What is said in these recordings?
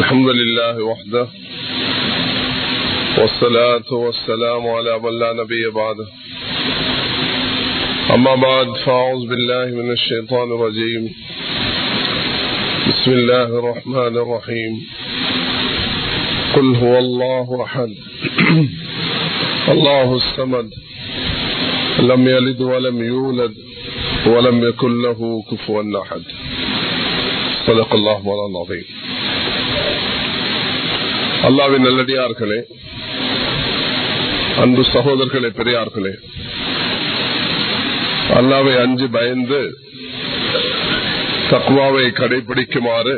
الحمد لله وحده والصلاة والسلام على من لا نبي بعده أما بعد فأعوذ بالله من الشيطان الرجيم بسم الله الرحمن الرحيم قل هو الله أحد الله الصمد لم يلد ولم يولد ولم يكن له كفوا أحد صدق الله مولانا العظيم அல்லாவின் நல்லடியார்களே அன்பு சகோதரர்களே பெரியார்களே அல்லாவை அஞ்சு பயந்து தக்குவாவை கடைபிடிக்குமாறு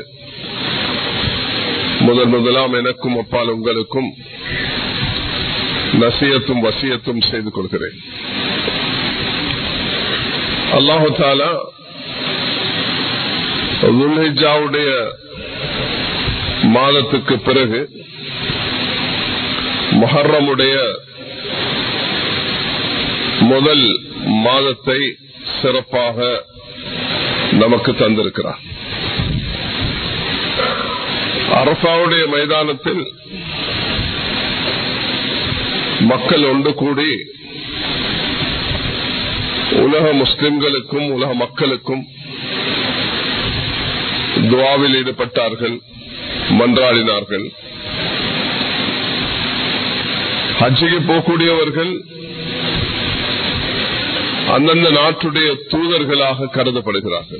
முதல் முதலாம் எனக்கும் அப்பால் உங்களுக்கும் நசியத்தும் வசியத்தும் செய்து கொள்கிறேன் அல்லாஹு தாலா துல்ஹிஜாவுடைய மாதத்துக்கு பிறகு மொஹர்ரமுடைய முதல் மாதத்தை சிறப்பாக நமக்கு தந்திருக்கிறார் அரசாவுடைய மைதானத்தில் மக்கள் ஒன்று கூடி உலக முஸ்லிம்களுக்கும் உலக மக்களுக்கும் துவாவில் ஈடுபட்டார்கள் மன்றாடினார்கள் ஹஜ்ஜிக்கு போகக்கூடியவர்கள் அந்தந்த நாட்டுடைய தூதர்களாக கருதப்படுகிறார்கள்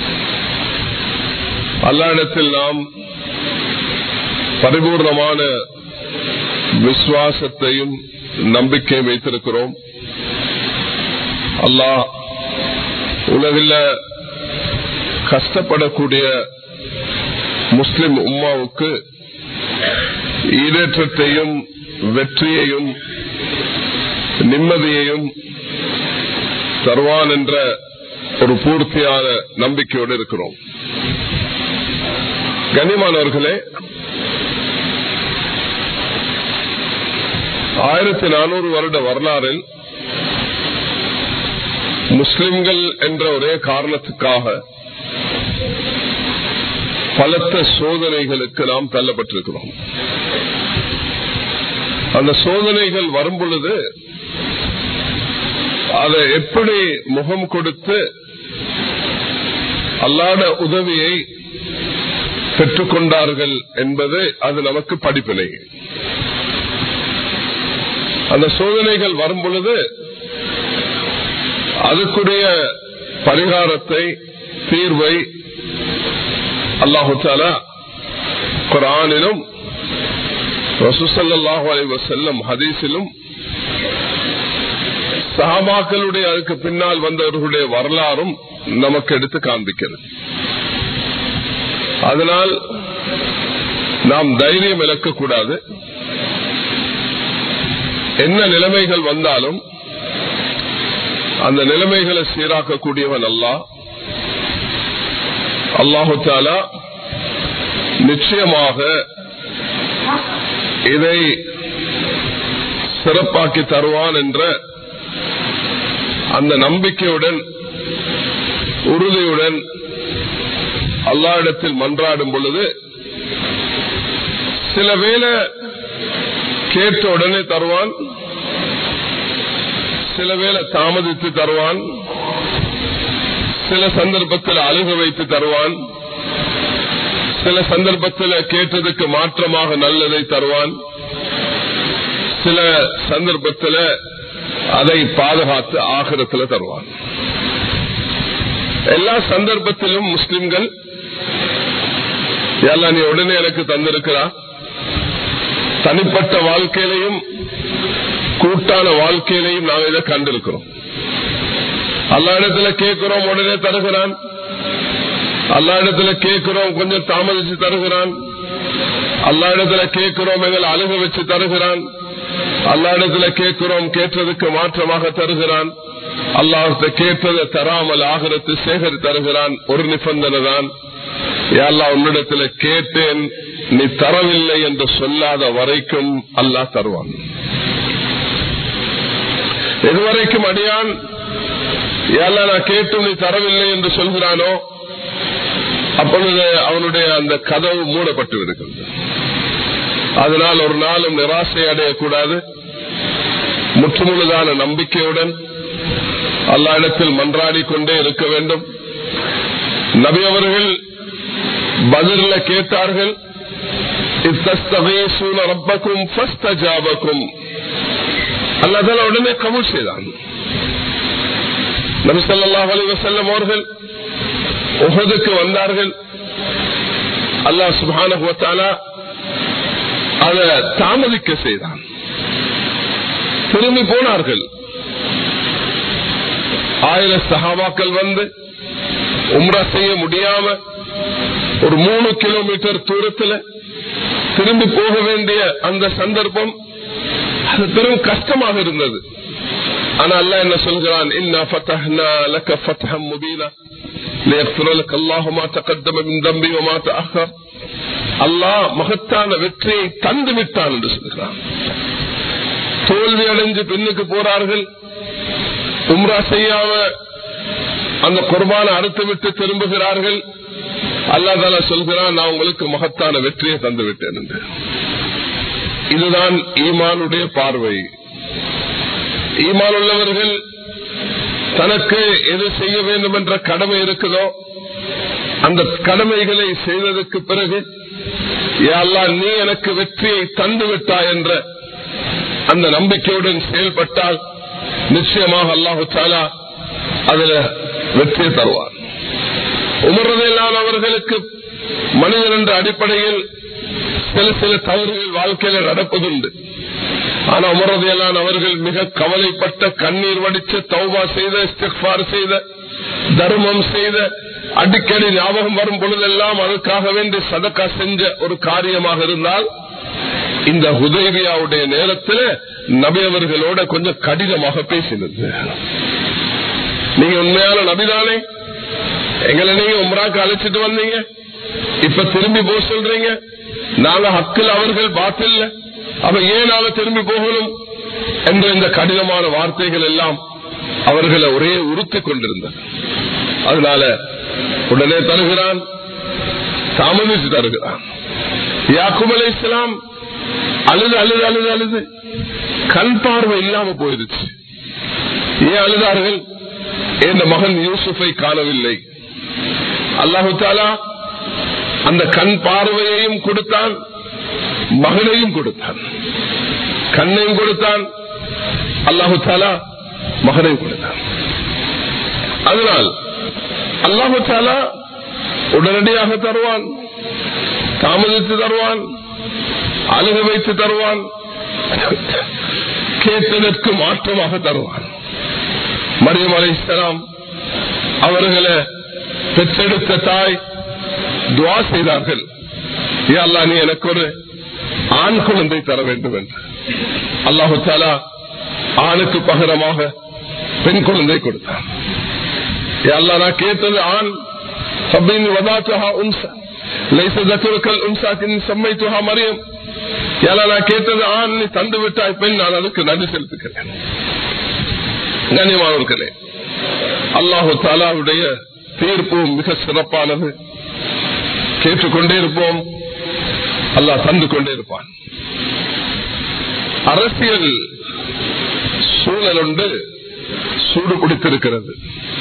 அல்லாடத்தில் நாம் பரிபூர்ணமான விசுவாசத்தையும் நம்பிக்கையும் வைத்திருக்கிறோம் அல்லாஹ் உலகில் கஷ்டப்படக்கூடிய முஸ்லிம் உம்மாவுக்கு ஈடேற்றத்தையும் வெற்றியையும் நிம்மதியையும் தருவான் என்ற ஒரு பூர்த்தியான நம்பிக்கையோடு இருக்கிறோம் கனிமானவர்களே ஆயிரத்தி நானூறு வருட வரலாறில் முஸ்லிம்கள் என்ற ஒரே காரணத்துக்காக பலத்த சோதனைகளுக்கு நாம் தள்ளப்பட்டிருக்கிறோம் அந்த சோதனைகள் வரும் பொழுது அதை எப்படி முகம் கொடுத்து அல்லாத உதவியை பெற்றுக்கொண்டார்கள் என்பது அது நமக்கு படிப்பினை அந்த சோதனைகள் வரும் பொழுது அதுக்குரிய பரிகாரத்தை தீர்வை அல்லாஹு தாலா குரானிலும் ரசூசல்லாஹு அலி வசல்லம் ஹதீஸிலும் சஹாபாக்களுடைய அதுக்கு பின்னால் வந்தவர்களுடைய வரலாறும் நமக்கு எடுத்து காண்பிக்கிறது அதனால் நாம் தைரியம் இழக்கக்கூடாது என்ன நிலைமைகள் வந்தாலும் அந்த நிலைமைகளை சீராக்கக்கூடியவன் அல்லா அல்லாஹு தாலா நிச்சயமாக இதை சிறப்பாக்கி தருவான் என்ற அந்த நம்பிக்கையுடன் உறுதியுடன் அல்லா இடத்தில் மன்றாடும் பொழுது சில வேலை கேட்ட உடனே தருவான் சில வேலை தாமதித்து தருவான் சில சந்தர்ப்பத்தில் அழுக வைத்து தருவான் சில சந்தர்ப்பத்தில் கேட்டதுக்கு மாற்றமாக நல்லதை தருவான் சில சந்தர்ப்பத்தில் அதை பாதுகாத்து ஆகிரத்தில் தருவான் எல்லா சந்தர்ப்பத்திலும் முஸ்லிம்கள் எல்லாம் நீ உடனே எனக்கு தந்திருக்கிறா தனிப்பட்ட வாழ்க்கையிலையும் கூட்டான வாழ்க்கையிலையும் நாங்கள் இதை கண்டிருக்கிறோம் அல்லா இடத்துல கேட்கிறோம் உடனே தருகிறான் அல்லா இடத்துல கேட்கிறோம் கொஞ்சம் தாமதிச்சு தருகிறான் அல்லா இடத்துல கேட்கிறோம் எங்களை அழுக வச்சு தருகிறான் அல்லா இடத்துல கேட்கிறோம் கேட்டதுக்கு மாற்றமாக தருகிறான் அல்லாஹத்தை கேட்டதை தராமல் ஆகிறது சேகரி தருகிறான் ஒரு நிபந்தனை தான் எல்லா உன்னிடத்துல கேட்டேன் நீ தரவில்லை என்று சொல்லாத வரைக்கும் அல்லாஹ் தருவான் எதுவரைக்கும் அடியான் ஏல்லா நான் கேட்டும் நீ தரவில்லை என்று சொல்கிறானோ அப்பொழுது அவனுடைய அந்த கதவு மூடப்பட்டு விடுகிறது அதனால் ஒரு நாளும் நிராசை அடையக்கூடாது முற்றுமுழுதான நம்பிக்கையுடன் அல்லா இடத்தில் மன்றாடி கொண்டே இருக்க வேண்டும் நபி அவர்கள் பதில கேட்டார்கள் ரப்பக்கும் அல்லதால உடனே கபூல் செய்தான் நபி சொல்லா அலி வசல்லம் அவர்கள் உகதுக்கு வந்தார்கள் அல்லாஹ் சுபான அதை தாமதிக்க செய்தான் திரும்பி போனார்கள் ஆயிரம் சகாபாக்கள் வந்து உம்ரா செய்ய முடியாம ஒரு மூணு கிலோமீட்டர் தூரத்தில் திரும்பி போக வேண்டிய அந்த சந்தர்ப்பம் அது பெரும் கஷ்டமாக இருந்தது ஆனா அல்ல என்ன சொல்கிறான் இன்னா ஃபத்தஹ்னா லக ஃபத்ஹம் முபீனா ليغفر لك الله ما تقدم من ذنبي وما تأخر அல்லாஹ் மகத்தான வெற்றியை தந்து விட்டான் என்று சொல்கிறான் தோல்வி அடைஞ்சு பெண்ணுக்கு போறார்கள் உம்ரா செய்யாம அந்த குர்பான அறுத்து விட்டு திரும்புகிறார்கள் அல்லா தாலா சொல்கிறான் நான் உங்களுக்கு மகத்தான வெற்றியை தந்து விட்டேன் என்று இதுதான் ஈமானுடைய பார்வை ஈமான் உள்ளவர்கள் தனக்கு எது செய்ய வேண்டும் என்ற கடமை இருக்குதோ அந்த கடமைகளை செய்ததற்கு பிறகு அல்லா நீ எனக்கு வெற்றியை தந்து விட்டாய் என்ற அந்த நம்பிக்கையுடன் செயல்பட்டால் நிச்சயமாக அல்லாஹு சாலா அதுல வெற்றியை தருவார் உமர்றதையிலான அவர்களுக்கு மனிதன் என்ற அடிப்படையில் சில சில தவறுகள் வாழ்க்கையில நடப்பதுண்டு ஆனா உமரதையிலான அவர்கள் மிக கவலைப்பட்ட கண்ணீர் வடிச்ச தௌபா செய்த இஸ்திஃபார் செய்த தர்மம் செய்த அடிக்கடி ஞாபகம் வரும் பொழுதெல்லாம் அதுக்காக வேண்டி சதக்கா செஞ்ச ஒரு காரியமாக இருந்தால் இந்த ஹுதேவியாவுடைய நேரத்தில் நபி அவர்களோட கொஞ்சம் கடினமாக பேசினது நீங்க உண்மையான நபிதானே எங்களை நீங்க உம்ராக்கு அழைச்சிட்டு வந்தீங்க இப்ப திரும்பி போக சொல்றீங்க நாங்க ஹக்கில் அவர்கள் பாத்தில்ல அப்ப ஏன் நாங்க திரும்பி போகணும் என்ற இந்த கடினமான வார்த்தைகள் எல்லாம் அவர்களை ஒரே உறுத்தி கொண்டிருந்தது அதனால உடனே தருகிறான் தாமதித்து தருகிறான் யாக்குப் அலை இஸ்லாம் அழுது அழுது அழுது அழுது கண் பார்வை இல்லாம போயிருச்சு ஏன் அழுதார்கள் என் மகன் யூசுஃபை காணவில்லை அல்லாஹு தாலா அந்த கண் பார்வையையும் கொடுத்தான் மகனையும் கொடுத்தான் கண்ணையும் கொடுத்தான் அல்லாஹு தாலா மகனையும் கொடுத்தான் அதனால் அல்லாஹு தாலா உடனடியாக தருவான் தாமதித்து தருவான் அழுக வைத்து தருவான் கேட்டதற்கு மாற்றமாக தருவான் மரியம் அலை இஸ்லாம் அவர்களை பெற்றெடுத்த தாய் துவா செய்தார்கள் அல்லா நீ எனக்கு ஒரு ஆண் குழந்தை தர வேண்டும் என்று அல்லாஹு தாலா ஆணுக்கு பகரமாக பெண் குழந்தை கொடுத்தான் அல்லா நான் கேட்டது ஆண் அப்படின்னு வதாத்துஹா உன்சா லைச தத்துருக்கல் உன்சாக்கின் சம்மைத்துஹா மரியம் ஏன்னா நான் கேட்டது ஆண் நீ தந்து விட்டாய் பெண் நான் அதுக்கு நன்றி செலுத்துகிறேன் கண்ணியமானவர்களே அல்லாஹு தாலாவுடைய தீர்ப்பு மிக சிறப்பானது கேட்டுக்கொண்டே இருப்போம் அல்லாஹ் தந்து கொண்டே இருப்பான் அரசியல் சூழல் ஒன்று சூடு பிடித்திருக்கிறது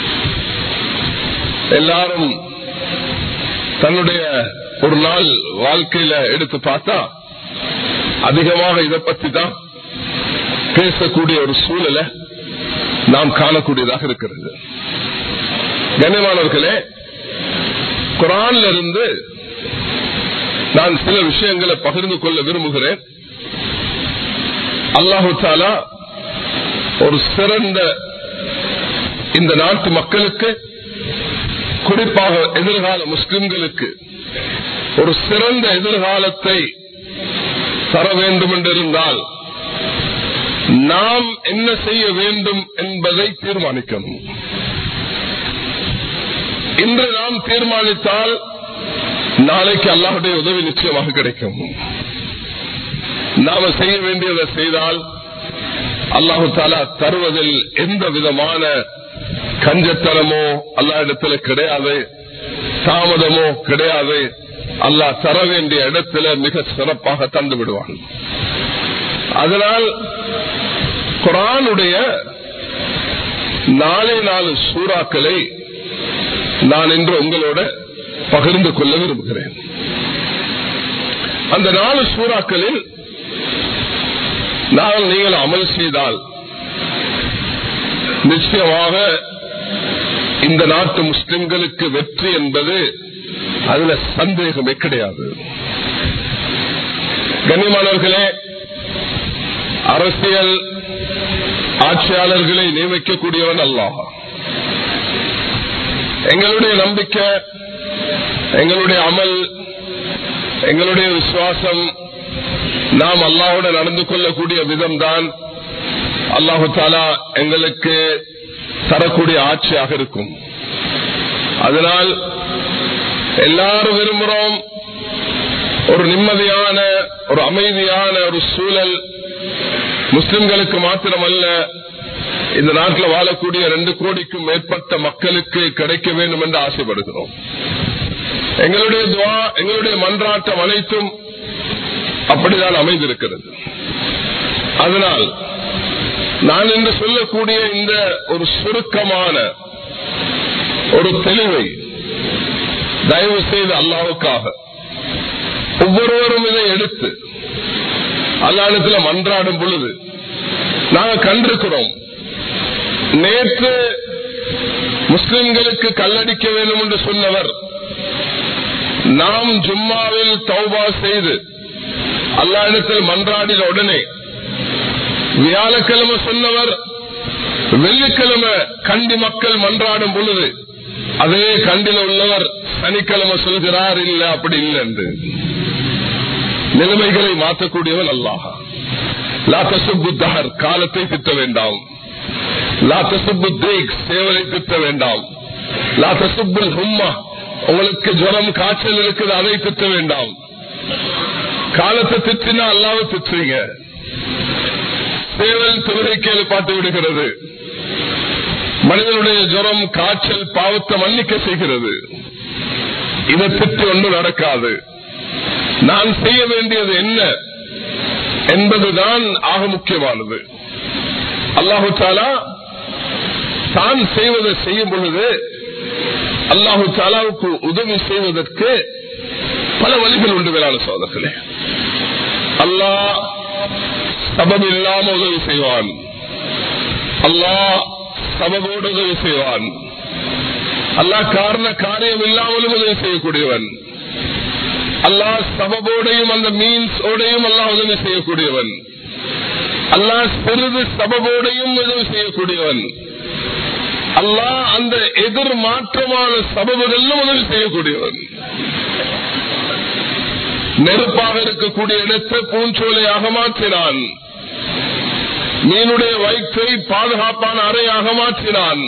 எல்லாரும் தன்னுடைய ஒரு நாள் வாழ்க்கையில எடுத்து பார்த்தா அதிகமாக இதை பத்தி தான் பேசக்கூடிய ஒரு சூழலை நாம் காணக்கூடியதாக இருக்கிறது கண்ணியமானவர்களே குரான்ல இருந்து நான் சில விஷயங்களை பகிர்ந்து கொள்ள விரும்புகிறேன் அல்லாஹு தாலா ஒரு சிறந்த இந்த நாட்டு மக்களுக்கு குறிப்பாக எதிர்கால முஸ்லிம்களுக்கு ஒரு சிறந்த எதிர்காலத்தை தர வேண்டும் என்றிருந்தால் நாம் என்ன செய்ய வேண்டும் என்பதை தீர்மானிக்கணும் இன்று நாம் தீர்மானித்தால் நாளைக்கு அல்லாஹுடைய உதவி நிச்சயமாக கிடைக்கும் நாம செய்ய வேண்டியதை செய்தால் அல்லாஹு தாலா தருவதில் எந்த விதமான கஞ்சத்தனமோ அல்லா இடத்துல கிடையாது தாமதமோ கிடையாது அல்லாஹ் தர வேண்டிய இடத்துல மிக சிறப்பாக தந்து விடுவான் அதனால் குரானுடைய நாலே நாலு சூறாக்களை நான் இன்று உங்களோட பகிர்ந்து கொள்ள விரும்புகிறேன் அந்த நாலு சூறாக்களில் நாங்கள் நீங்கள் அமல் செய்தால் நிச்சயமாக இந்த நாட்டு முஸ்லிம்களுக்கு வெற்றி என்பது அதுல சந்தேகமே கிடையாது கண்ணியமானவர்களே அரசியல் ஆட்சியாளர்களை நியமிக்கக்கூடியவன் அல்லாஹ் எங்களுடைய நம்பிக்கை எங்களுடைய அமல் எங்களுடைய விசுவாசம் நாம் அல்லாஹுடன் நடந்து கொள்ளக்கூடிய விதம்தான் அல்லாஹு தாலா எங்களுக்கு தரக்கூடிய ஆட்சியாக இருக்கும் அதனால் எல்லாரும் விரும்புகிறோம் ஒரு நிம்மதியான ஒரு அமைதியான ஒரு சூழல் முஸ்லிம்களுக்கு மாத்திரமல்ல இந்த நாட்டில் வாழக்கூடிய ரெண்டு கோடிக்கும் மேற்பட்ட மக்களுக்கு கிடைக்க வேண்டும் என்று ஆசைப்படுகிறோம் எங்களுடைய துவா எங்களுடைய மன்றாட்டம் அனைத்தும் அப்படிதான் அமைந்திருக்கிறது அதனால் நான் இன்று சொல்லக்கூடிய இந்த ஒரு சுருக்கமான ஒரு தெளிவை தயவு செய்து அல்லாவுக்காக ஒவ்வொருவரும் இதை எடுத்து அல்லாடத்தில் மன்றாடும் பொழுது நாங்கள் கண்டிருக்கிறோம் நேற்று முஸ்லிம்களுக்கு கல்லடிக்க வேண்டும் என்று சொன்னவர் நாம் ஜும்மாவில் தௌபா செய்து அல்லாடத்தில் மன்றாடின உடனே வியாழக்கிழமை சொன்னவர் வெள்ளிக்கிழமை கண்டி மக்கள் மன்றாடும் பொழுது அதே கண்டில உள்ளவர் சனிக்கிழமை சொல்கிறார் இல்ல அப்படி இல்லை என்று நிலைமைகளை மாற்றக்கூடியவன் அல்லாஹ் லாத்தசுப்புத்தார் காலத்தை திட்ட வேண்டாம் லாத்தசுப்பு தேக் சேவலை திட்ட வேண்டாம் லாத்தசுப்புல் ஹும்மா உங்களுக்கு ஜுரம் காய்ச்சல் இருக்குது அதை திட்ட வேண்டாம் காலத்தை திட்டினா அல்லாவை திட்டுறீங்க சேவல் தொழுகைக்கு எழுப்பாட்டு விடுகிறது மனிதனுடைய ஜுரம் காய்ச்சல் பாவத்தை மன்னிக்க செய்கிறது இதை திட்டு ஒன்றும் நடக்காது நான் செய்ய வேண்டியது என்ன என்பதுதான் ஆக முக்கியமானது அல்லாஹு தாலா தான் செய்வதை செய்யும் பொழுது அல்லாஹு தாலாவுக்கு உதவி செய்வதற்கு பல வழிகள் உண்டு வேளாண் சோதர்களே அல்லாஹ் சபம் இல்லாம உதவி செய்வான் அல்லாஹ் சபகோடு உதவி செய்வான் அல்லாஹ் காரண காரியம் இல்லாமலும் உதவி செய்யக்கூடியவன் அல்லாஹ் சபபோடையும் அந்த மீன்ஸ் ஓடையும் அல்லாஹ் உதவி செய்யக்கூடியவன் அல்லாஹ் சிறிது சபபோடையும் உதவி செய்யக்கூடியவன் அல்லாஹ் அந்த எதிர் மாற்றமான சபபுகளிலும் உதவி செய்யக்கூடியவன் நெருப்பாக இருக்கக்கூடிய இடத்தை பூஞ்சோலையாக மாற்றினான் மீனுடைய வயிற்றை பாதுகாப்பான அறையாக மாற்றினான்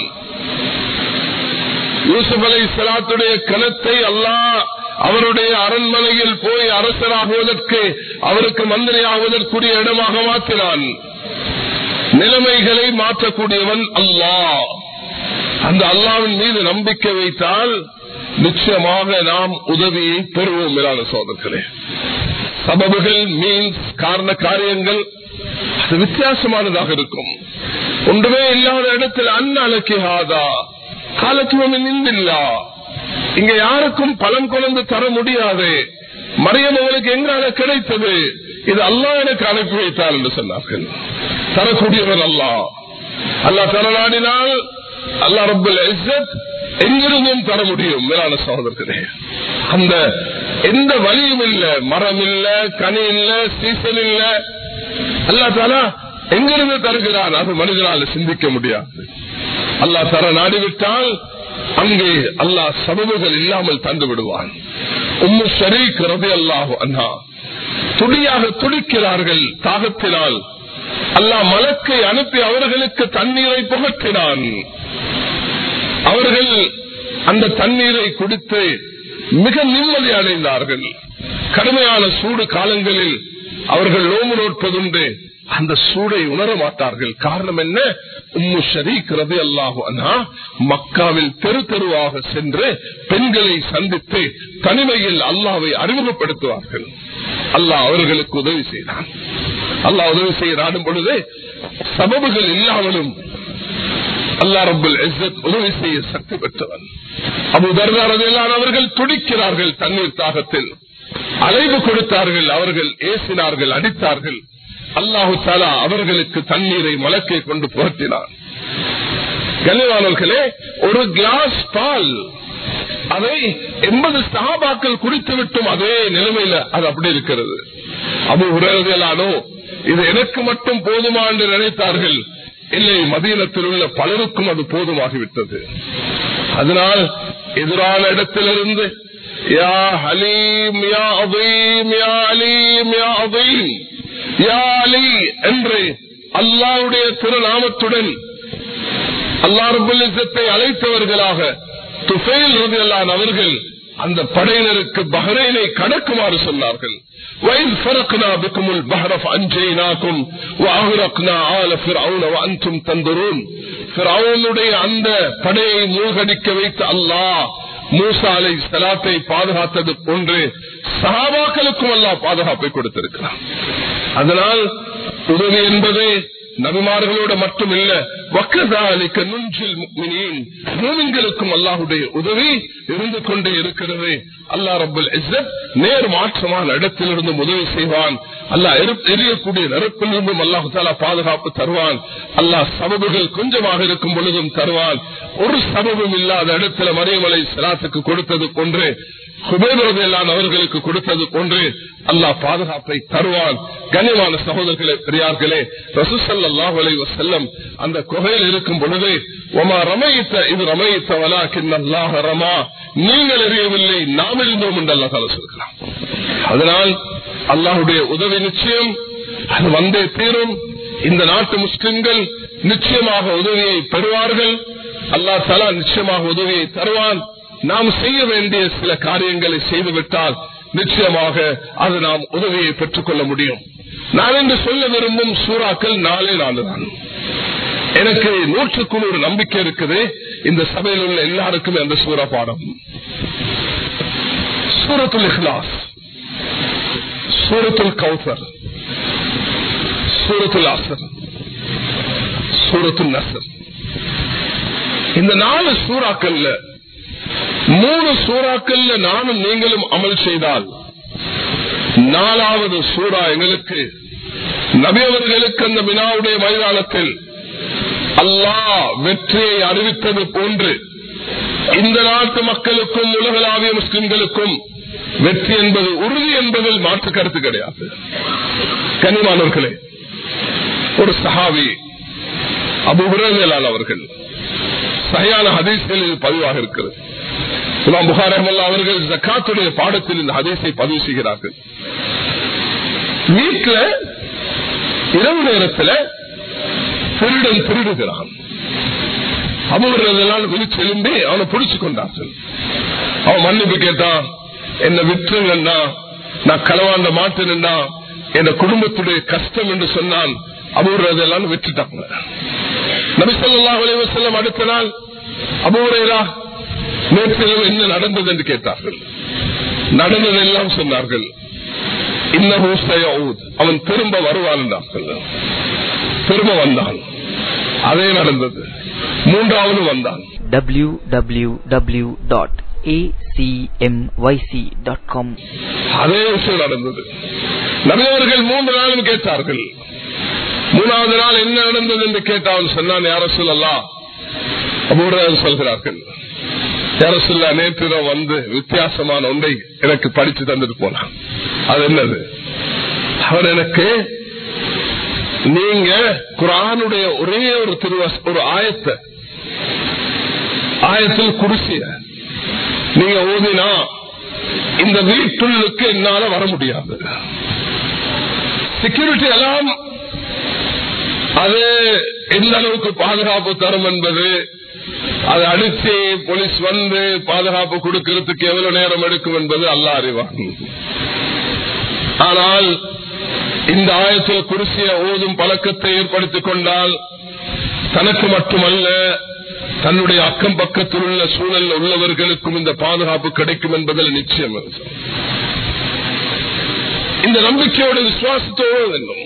யூசுப் அலை சலாத்துடைய கணத்தை அல்லாஹ் அவருடைய அரண்மனையில் போய் அரசராகுவதற்கு அவருக்கு மந்திரியாகுவதற்குரிய இடமாக மாற்றினான் நிலைமைகளை மாற்றக்கூடியவன் அல்லாஹ் அந்த அல்லாவின் மீது நம்பிக்கை வைத்தால் நிச்சயமாக நாம் உதவியை பெறுவோம் மேலான சோதர்களே சபபுகள் மீன்ஸ் காரண காரியங்கள் அது வித்தியாசமானதாக இருக்கும் ஒன்றுமே இல்லாத இடத்தில் அந்நலக்கியாதா காலத்துவம் நின்றில்லா இங்க யாருக்கும் பலம் கொண்டு தர முடியாது மரியம் அவளுக்கு எங்கால கிடைத்தது இது அல்லா எனக்கு அனுப்பி வைத்தார் என்று சொன்னார்கள் தரக்கூடியவர் அல்லா அல்லா தர நாடினால் அல்லா ரபுல் இஸ்ஸத் எங்கிருந்தும் தர முடியும் மேலான சகோதரர்களே அந்த எந்த வழியும் இல்ல மரம் இல்ல கனி இல்ல சீசன் இல்ல அல்லா தாலா எங்கிருந்து தருகிறான் அது மனிதனால் சிந்திக்க முடியாது அல்லா தர நாடிவிட்டால் அங்கே அல்லாஹ் சபபுகள் இல்லாமல் தந்து விடுவான் உம்மு ஷரீக் ரவி அல்லாஹு அண்ணா துடியாக துடிக்கிறார்கள் தாகத்தினால் அல்லாஹ் மலக்கை அனுப்பி அவர்களுக்கு தண்ணீரை புகட்டினான் அவர்கள் அந்த தண்ணீரை குடித்து மிக நிம்மதி அடைந்தார்கள் கடுமையான சூடு காலங்களில் அவர்கள் நோம்பு நோட்பதுண்டு அந்த சூடை உணர மாட்டார்கள் காரணம் என்ன உம்மு ஷரீக் ரதி அல்லாஹு மக்காவில் தெரு தெருவாக சென்று பெண்களை சந்தித்து தனிமையில் அல்லாவை அறிமுகப்படுத்துவார்கள் அல்லாஹ் அவர்களுக்கு உதவி செய்தான் அல்லாஹ் உதவி செய்ய நாடும் பொழுது சபபுகள் இல்லாமலும் அல்லா ரபுல் உதவி செய்ய சக்தி பெற்றவன் அபு தர்தாரதிலான அவர்கள் துடிக்கிறார்கள் தண்ணீர் தாகத்தில் அலைவு கொடுத்தார்கள் அவர்கள் ஏசினார்கள் அடித்தார்கள் அல்லாஹு தாலா அவர்களுக்கு தண்ணீரை மலக்கை கொண்டு புரட்டினார் கனிவானவர்களே ஒரு கிளாஸ் பால் அதை எண்பது சகாபாக்கள் குடித்து விட்டும் அதே நிலைமையில அது அப்படி இருக்கிறது அபு உரையலானோ இது எனக்கு மட்டும் போதுமா என்று நினைத்தார்கள் இல்லை மதீனத்தில் உள்ள பலருக்கும் அது போதுமாகிவிட்டது அதனால் எதிரான இடத்திலிருந்து யா ஹலீம் யா அதீம் யா அலீம் யா அதீம் யா அலி என்று அல்லாவுடைய திருநாமத்துடன் அல்லா ரபுல்லத்தை அழைத்தவர்களாக துஃபைல் ரதியல்லான் அவர்கள் அந்த படையினருக்கு பஹ்ரைனை கடக்குமாறு சொன்னார்கள் وإذ فرقنا بكم البحر فأنجيناكم وأغرقنا آل فرعون وأنتم تنظرون فرعونுடைய அந்த படையை மூழ்கடிக்க வைத்த அல்லாஹ் மூசா அலை சலாத்தை பாதுகாத்தது போன்று சகாபாக்களுக்கும் அல்லாஹ் பாதுகாப்பை கொடுத்திருக்கிறார் அதனால் உதவி என்பது நபிமார்களோட மட்டுமில்ல வக்கதாலிக்க நுஞ்சில் மூமின்களுக்கும் அல்லாஹுடைய உதவி இருந்து கொண்டே இருக்கிறது அல்லா ரபுல் நேர் மாற்றமான இடத்திலிருந்தும் உதவி செய்வான் அல்லாஹ் எரியக்கூடிய நெருப்பிலிருந்தும் அல்லாஹு தாலா பாதுகாப்பு தருவான் அல்லாஹ் சபபுகள் கொஞ்சமாக இருக்கும் பொழுதும் தருவான் ஒரு சபபும் இல்லாத இடத்துல மரியமலை சலாத்துக்கு கொடுத்தது போன்று குபேபரதையெல்லாம் அவர்களுக்கு கொடுத்தது போன்று அல்லாஹ் பாதுகாப்பை தருவான் கனிமான சகோதரர்களே பெரியார்களே ரசூசல்லாஹ் செல்லம் அந்த குகையில் இருக்கும் பொழுது ஒமா ரமயித்த இது ரமயித்த வலாக்கின் அல்லாஹ் ரமா நீங்கள் எறியவில்லை நாம் இருந்தோம் என்று அல்லா தால சொல்கிறான் அதனால் அல்லாஹுடைய உதவி நிச்சயம் அது வந்தே தீரும் இந்த நாட்டு முஸ்லிம்கள் நிச்சயமாக உதவியை பெறுவார்கள் அல்லா தலா நிச்சயமாக உதவியை தருவான் நாம் செய்ய வேண்டிய சில காரியங்களை செய்துவிட்டால் நிச்சயமாக அது நாம் உதவியை பெற்றுக் கொள்ள முடியும் நான் என்று சொல்ல விரும்பும் சூறாக்கள் நாளே நாலு தான் எனக்கு நூற்றுக்கு நூறு நம்பிக்கை இருக்குது இந்த சபையில் உள்ள எல்லாருக்குமே அந்த சூறா பாடம் சூரத்துல் இஹ்லாஸ் சூரத்துல் கௌசர் சூரத்துல் அசர் சூரத்துல் நசர் இந்த நாலு சூறாக்கள்ல மூணு சூறாக்கள்ல நானும் நீங்களும் அமல் செய்தால் நாலாவது சூறா எங்களுக்கு நபியவர்களுக்கு அந்த வினாவுடைய மைதானத்தில் அல்லாஹ் வெற்றியை அறிவித்தது போன்று இந்த நாட்டு மக்களுக்கும் உலகளாவிய முஸ்லிம்களுக்கும் வெற்றி என்பது உறுதி என்பதில் மாற்று கருத்து கிடையாது கனிமானவர்களே ஒரு சஹாவி அபுஹுரேலால் அவர்கள் சரியான ஹதீஸ்கள் இது பதிவாக இருக்கிறது இமாம் புகார் அஹமல்லா அவர்கள் ஜக்காத்துடைய பாடத்தில் இந்த ஹதீஸை பதிவு செய்கிறார்கள் வீட்டுல இரவு நேரத்தில் திருடன் திருடுகிறான் அபுகிறதெல்லாம் விழிச்செலும்பி அவனை பிடிச்சு கொண்டார்கள் அவன் மன்னிப்பு கேட்டான் என்ன விற்றுங்கன்னா நான் களவாண்ட மாட்டேன்னா என் குடும்பத்துடைய கஷ்டம் என்று சொன்னான் அபுகிறதெல்லாம் விட்டுட்டாங்க நபிசல்லா அலைவசல்லம் அடுத்த நாள் அபுரைரா நேற்றிரவு என்ன நடந்தது என்று கேட்டார்கள் நடந்ததெல்லாம் சொன்னார்கள் அவன் திரும்ப வருவான் என்றார்கள் திரும்ப வந்தான் அதே நடந்தது மூன்றாவது வந்தான் www.acmyc.com அதே விஷயம் நடந்தது நபியவர்கள் மூன்று நாளும் கேட்டார்கள் மூணாவது நாள் என்ன நடந்தது என்று கேட்டால் சொன்னான் யார சொல்லலாம் அபூர்வம் சொல்கிறார்கள் யார சொல்ல நேற்று வந்து வித்தியாசமான ஒன்றை எனக்கு படிச்சு தந்துட்டு போனான் அது என்னது அவர் எனக்கு நீங்க குரானுடைய ஒரே ஒரு திருவஸ் ஒரு ஆயத்தை ஆயத்தில் குடிசிய நீங்க ஓதினா இந்த வீட்டுள்ளுக்கு என்னால வர முடியாது செக்யூரிட்டி எல்லாம் அது எந்த அளவுக்கு பாதுகாப்பு தரும் என்பது அதை அடிச்சு போலீஸ் வந்து பாதுகாப்பு கொடுக்கிறதுக்கு எவ்வளவு நேரம் எடுக்கும் என்பது அல்ல அறிவான் ஆனால் இந்த ஆயத்தில் குருசிய ஓதும் பழக்கத்தை ஏற்படுத்திக் கொண்டால் தனக்கு மட்டுமல்ல தன்னுடைய அக்கம் பக்கத்தில் உள்ள சூழல் உள்ளவர்களுக்கும் இந்த பாதுகாப்பு கிடைக்கும் என்பதில் நிச்சயம் இந்த நம்பிக்கையோட விசுவாசத்தோடு வேண்டும்